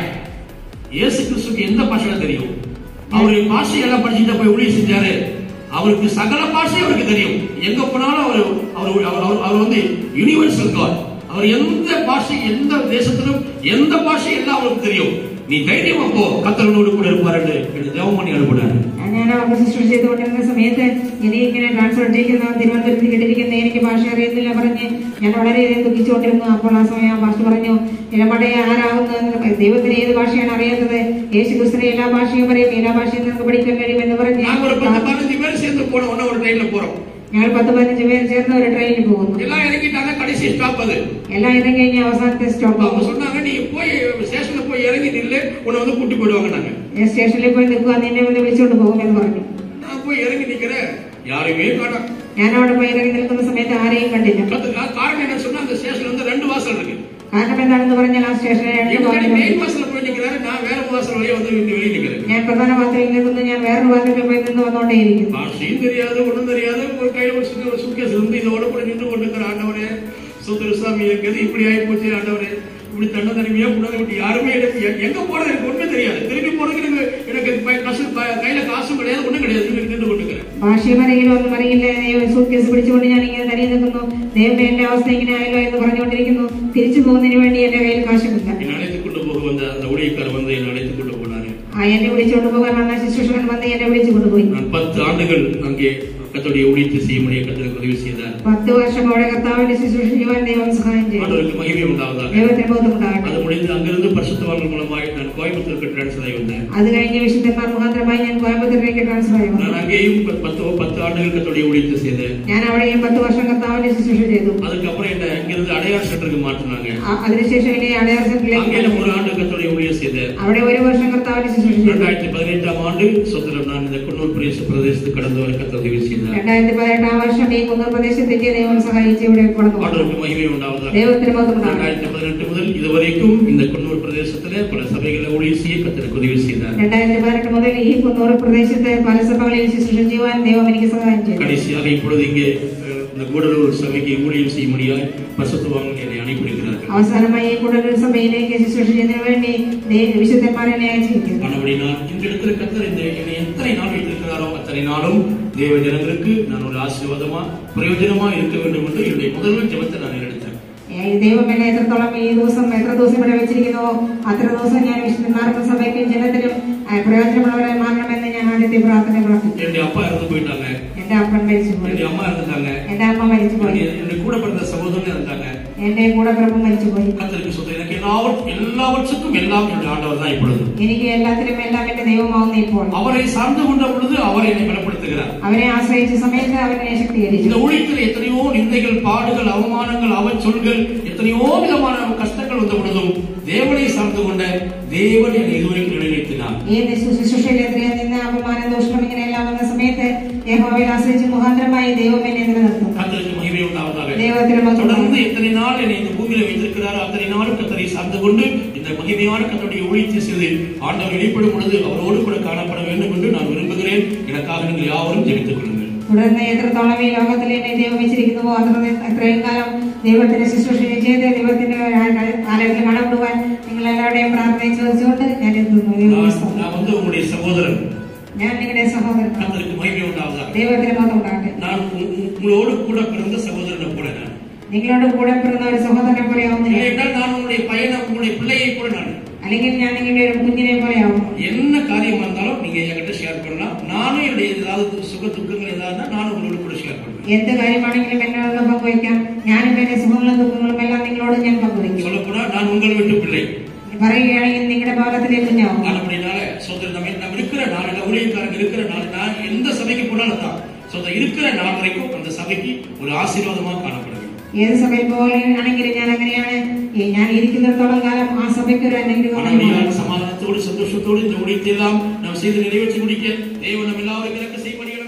இயேசு கிறிஸ்துக்கு எந்த பாஷையில தெரியும் அவருடைய பாஷையெல்லாம் படிச்சுட்டு போய் ஊழியம் செஞ்சாரு அவருக்கு சகல பாஷையும் அவருக்கு தெரியும் எங்க போனாலும் அவர் அவர் அவர் அவர்- அவர் வந்து யூனிவர்சல் காட் அவர் எந்த பாஷை எந்த தேசத்திலும் எந்த பாஷை எல்லாம் அவருக்கு தெரியும் நீ தைரியமா போ கத்தரோடு கூட இருப்பாரு என்று தேவம் பண்ணி அனுப்பினாரு ഞാൻ അവർക്ക് ശുശ്രൂഷ ചെയ്തുകൊണ്ടിരുന്ന സമയത്ത് ഇനി ഇങ്ങനെ ട്രാൻസ്ഫർ ചെയ്യിക്കുന്ന തിരുവനന്തപുരത്ത് കേട്ടിരിക്കുന്ന എനിക്ക് ഭാഷ അറിയുന്നില്ല പറഞ്ഞ് ഞാൻ വളരെയധികം ദുഃഖിച്ചുകൊണ്ടിരുന്നു അപ്പോൾ ആ സമയം ആ ഭാഷ പറഞ്ഞു ഇടപെടെ ആരാകുന്നു ദൈവത്തിന് ഏത് ഭാഷയാണ് അറിയാത്തത് യേശു ക്രിസ്തുവിനെ എല്ലാ ഭാഷയും പറയും എല്ലാ ഭാഷയും നിങ്ങൾക്ക് പഠിക്കാൻ കഴിയും എന്ന് പറഞ്ഞ് நாங்க ஒரு பத்து பதினஞ்சு பேர் சேர்ந்து போன உடனே ஒரு ட்ரெயின்ல போறோம் ഞങ്ങൾ പത്ത് പതിനഞ്ച് പേര് ചേർന്ന് ഒരു ട്രെയിനിൽ പോകുന്നു எல்லாம் இறங்கிட்டாங்க கடைசி ஸ்டாப் அது എല്ലാം ഇതും കഴിഞ്ഞ് അവസാനത്തെ സ്റ്റോപ്പ് அவங்க சொன்னாங்க நீங்க போய் ஸ்டேஷன்ல போய் இறங்கி நில்லு உன்னை வந்து கூட்டி போயிடுவாங்க நாங்க സ്റ്റേഷനിൽ പോയി നിൽക്കുക നിന്നെ വന്ന് വിളിച്ചുകൊണ്ട് പോകുമെന്ന് പറഞ്ഞു நான் போய் இறங்கி நிக்கிறேன் யாரையுமே காணோம் ഞാൻ അവിടെ പോയി ഇറങ്ങി നിൽക്കുന്ന സമയത്ത് ആരെയും കണ്ടില്ല கத்து- கா- காரணம் என்ன சொன்னா அந்த ஸ்டேஷன்ல வந்து ரெண்டு வாசல் இருக்கு കാരണം എന്താണെന്ന് പറഞ്ഞാൽ ആ സ്റ്റേഷനിൽ രണ്ട് இவங்க വാതിലുണ്ട്. மெயின் வாசல்ல போய் நிக்கிறாரு நான் வேற வாசல் வழியா வந்து இங்க வெளியே நிக்கிறேன் ഞാൻ പ്രധാന വാതിലിൽ നിൽക്കുന്നു ഞാൻ വേറൊരു വാതിലിൽ പോയി നിന്ന് വന്നുകൊണ്ടേയിരിക്കുന്നു பாஷையும் தெரியாது ஒண்ணும் தெரியாது ஒரு கையில ஒரு சின்ன ஒரு சுக்கேஸ் இருந்து இதோட கூட நின்று கொண்டிருக்கிற ஆண்டவரே சுந்தர சாமி எங்கிறது இப்படி ஆகி போச்சு ஆண்டவரே இப்படி தண்ண தனிமையா கொண்டாந்து விட்டு யாருமே எனக்கு எ- எங்க போறது எனக்கு ஒண்ணுமே தெரியாது திரும்பி போறதுக்கு எனக்கு எனக்கு பை- கசு ப- கையில காசும் கிடையாது ஒண்ணும் கிடையாது இங்க நின்று கொண்டிருக்கிறேன் ഭാഷയും അറിയില്ല ഒന്നും അറിയില്ല സൂട്ട്കേസ് പിടിച്ചുകൊണ്ട് ഞാൻ ഇങ്ങനെ തനിയെ നിൽക്കുന്നു ദൈവമേ എന്റെ അവസ്ഥ ഇങ്ങനെ ആയല്ലോ എന്ന് പറഞ്ഞുകൊണ്ടിരിക്കുന്നു തിരിച്ചു പോകുന്നതിന് വേണ്ടി എന്റെ കയ്യിൽ കാശുമില്ല என்னை அழைத்துக் கொண்டு போக வந்த அந்த ஊழியக்காரர் வந்து என்னை அழைத்துக் கொண்டு போனாரு ആ എന്നെ വിളിച്ചുകൊണ്ട് പോകാൻ വന്ന ശുശ്രൂഷകൻ വന്ന് എന്നെ വിളിച്ചു കൊണ്ടുപോയി நான் பத்து ஆண்டுகள் அங்கே கத்தோடைய ஊழியத்தை செய்ய முடிய கத்தருக்கு உதவி செய்தார் പത്ത് വർഷം അവിടെ കർത്താവിന്റെ ശുശ്രൂഷ ചെയ്യുവാൻ ദൈവം സഹായം ചെയ്തു ஆண்டவருக்கு மகிமை உண்டாவதாக ദൈവത്തിന് ബോധമുണ്ടാകട്ടെ அது முடிந்து அங்கிருந்து பரிசுத்தவான்கள் மூலமாய் நான் கோயம்புத்தூருக்கு டிரான்ஸ்ஃபர் ஆகி வந்தேன் അത് കഴിഞ്ഞ് വിശുദ്ധന്മാർ മുഖാന്തരമായി ഞാൻ കോയമ്പത്തൂരിലേക്ക് ട്രാൻസ്ഫർ ആയി വന്നു நான் அங்கேயும் ப- பத்து பத்து ஆண்டுகள் கத்தோடைய ஊழியத்தை செய்தேன் ഞാൻ അവിടെയും പത്ത് വർഷം കർത്താവിന്റെ ശുശ്രൂഷ ചെയ്തു அதுக்கப்புறம் என்ன இங்கிருந்து அடையார் சென்டருக்கு மாற்றினாங்க ആ- അതിനുശേഷം ഇനി അടയാർ அங்கே സെന്ററിലേക്ക് நான் ஒரு ஆண்டு கத்தோடைய ஊழியம் செய்தேன் അവിടെ ഒരു വർഷം കർത്താവിന്റെ ശുശ്രൂഷ ചെയ്തു இரண்டாயிரத்தி பதினெட்டாம் ஆண்டு சொத்துல நான் இந்த குன்னூர் பிரதேச பிரதேசத்துக்கு கடந்து வர கத்த உதவி செய்தார் രണ്ടായിരത്തി പതിനെട്ടാം വർഷം ഈ കുന്നൂർ പ്രദേശത്തേക്ക് ദൈവം സഹായിച്ച് ഇവിടെ കടന്നു വന്നു. ஆண்டவருக்கு மகிமை உண்டாவதாக ദൈവത്തിന് ബോധമുണ്ടാകട്ടെ இரண்டாயிரத்தி பதினெட்டு முதல் இதுவரைக்கும் இந்த குன்னூர் பிரதேசத்துல பல சபைகளை ஊழியம் செய்ய கத்தருக்கு உதவி செய்தார் രണ്ടായിരത്തി പതിനെട്ട് മുതൽ ഈ കുന്നൂർ പ്രദേശത്തെ പല സഭകളിൽ ശുശ്രൂഷ ചെയ്യുവാൻ ദൈവം എനിക്ക് സഹായം ചെയ്തു கடைசியாக இப்பொழுது இங்கே அஹ், இந்த கூடலூர் சபைக்கு ஊழியம் செய்ய முடியாது பசுத்துவாங்க என்னை அனுப்பியிருக்கிறார்கள் അവസാനമായി ഈ കുടലൂർ സഭയിലേക്ക് ശുശ്രൂഷ ചെയ്യുന്നതിന് വേണ്ടി ദൈവ- വിശുദ്ധന്മാരെ അയച്ചിരിക്കുന്നു ஆனபடி நான் இந்த இடத்துல கத்தர் இந்த என்னை எத்தனை நாள் வைத்திருக்கிறாரோ அத்தனை நாளும் தேவ ஜனங்களுக்கு நான் ஒரு ஆசீர்வாதமா பிரயோஜனமா இருக்க வேண்டும் என்று என்னுடைய முதல் ஜெபத்தை நான் எடுத்தேன் ഈ ദൈവം എന്നെ എത്രത്തോളം ഈ ദിവസം എത്ര ദിവസം ഇവിടെ വെച്ചിരിക്കുന്നുവോ അത്ര ദിവസം ഞാൻ വിശുദ്ധന്മാർക്കും സഭയ്ക്കും ജനത്തിനും ആ, പ്രയോജനമുള്ളവരെ മാറണമെന്ന് ഞാൻ ആദ്യത്തെ പ്രാർത്ഥന പ്രാർത്ഥിച്ചു என்னுடைய அப்பா இறந்து போயிட்டாங்க എന്റെ അപ്പൻ മരിച്ചുപോയി என்னுடைய அம்மா இருந்துட்டாங்க എന്റെ അമ്മ മരിച്ചുപോയി என்னுடைய என்னுடைய கூட பிறந்த சகோதரன் இருந்தாங்க എന്റെ കൂടെ പിറപ്പ് മരിച്ചുപോയി கத்தருக்கு சொந்த எனக்கு எல்லாவற்ற எல்லாவற்றுக்கும் எல்லாம் என்னுடைய ஆண்டவர் தான் இப்பொழுது എനിക്ക് എല്ലാത്തിനും എല്ലാം എന്റെ ദൈവമാവുന്ന ഇപ്പോൾ அவரை சார்ந்து கொண்ட பொழுது அவர் என்னை பலப்படுத்துகிறார் അവനെ ആശ്രയിച്ച സമയത്ത് അവനെ ശക്തീകരിച്ചു இந்த ஊழியத்தில் எத்தனையோ நிந்தைகள் பாடுகள் அவமானங்கள் அவச்சொல்கள் எத்தனையோ விதமான கஷ்டங்கள் வந்த பொழுதும் தேவனை சார்ந்து கொண்ட தேவன் என்னை இதுவரைக்கும் நிலைநிறுத்தினார் ഈ ശുശ്രൂഷയിൽ എത്രയും നിന്ന് അപമാനം ദോഷണം ഇങ്ങനെയെല്ലാം വന്ന സമയത്ത് യഹോവയിൽ ആശ്രയിച്ച് മുഖാന്തരമായി ദൈവം എന്നെ നിലനിർത്തും கத்தருக்கு மகிமை உண்டாவதாக ദൈവത്തിന് മക്കൾ தொடர்ந்து எத்தனை நாள் என்னை இந்த பூமியில வைத்திருக்கிறாரோ அத்தனை நாளும் கத்தரை சார்ந்து கொண்டு இந்த மகிமையான கத்தருடைய ஊழியத்தை செய்து ஆண்டவர் வெளிப்படும் பொழுது அவரோடு கூட காணப்பட வேண்டும் என்று நான் விரும்புகிறேன் எனக்காக நீங்கள் யாவரும் ஜெபித்துக் கொள்ளுங்கள் തുടർന്ന് എത്രത്തോളം ഈ ലോകത്തിൽ എന്നെ ദൈവം വെച്ചിരിക്കുന്നുവോ അത്ര അത്രയും കാലം ദൈവത്തിന്റെ ശുശ്രൂഷ ചെയ്ത് ദൈവത്തിന്റെ ആലയത്തിൽ കടപ്പെടുവാൻ നിങ്ങൾ എല്ലാവരുടെയും പ്രാർത്ഥനയും ചോദിച്ചുകൊണ്ട് ഞാൻ എത്തുന്നു ദൈവം நான் நான் வந்து உங்களுடைய சகோதரன் ഞാൻ നിങ്ങളുടെ സഹോദരൻ கத்தருக்கு மகிமை உண்டாவதாக ദൈവത്തിന് മതം ഉണ്ടാകട്ടെ நான் உ- உ- உங்களோடு கூட பிறந்த சகோதரனை போல நான் നിങ്ങളോട് കൂടെ പിറന്ന ഒരു സഹോദരനെ പോലെ ആവുന്നു இல்லை ഞാൻ. என்றால் நான் உங்களுடைய பையனை உங்களுடைய பிள்ளையை கூட நான் അല്ലെങ്കിൽ ഞാൻ നിങ്ങളുടെ ഒരു കുഞ്ഞിനെ പോലെ ആവുന്നു என்ன காரியமா இருந்தாலும் நீங்க என்கிட்ட ஷேர் பண்ணலாம் நானும் என்னுடைய ஏதாவது சுக துக்கங்கள் ஏதாவது இருந்தா நானும் உங்களோட கூட ஷேர் பண்ணுவேன் എന്ത് കാര്യമാണെങ്കിലും എന്നോട് പങ്കുവയ്ക്കാം ഞാനും എന്റെ സുഖങ്ങളും ദുഃഖങ്ങളും എല്ലാം നിങ്ങളോട് ഞാൻ പങ്കുവയ്ക്കും சொல்ல போனா நான் உங்கள் வீட்டு பிள்ளை പറയുകയാണെങ്കിൽ നിങ്ങളുടെ ഭവനത്തിലെ കുഞ്ഞാവും அப்படினால சோதரர் நம்ம நம்ம இருக்கிற நாளில் ஊழியக்காரங்க இருக்கிற நாள் நான் எந்த சபைக்கு போனாலும் தான் சோ அந்த இருக்கிற நாள் வரைக்கும் அந்த சபைக்கு ஒரு ஆசீர்வாதமா காணப்பட வேண்டும் ഏത് സഭയിൽ പോവുകയാണെങ്കിലും ഞാൻ അങ്ങനെയാണ് ഈ ഞാൻ ഇരിക്കുന്നിടത്തോളം കാലം ആ സഭയ്ക്ക് ഒരു അനുഗ്രഹമായി മാറും. ஆனால் சமாதானத்தோடு சந்தோஷத்தோடு இந்த ஊழியத்தை எல்லாம் நாம் செய்து நிறைவேற்றி முடிக்க தேவன் நம்ம எல்லாரும் இறக்க செய்ய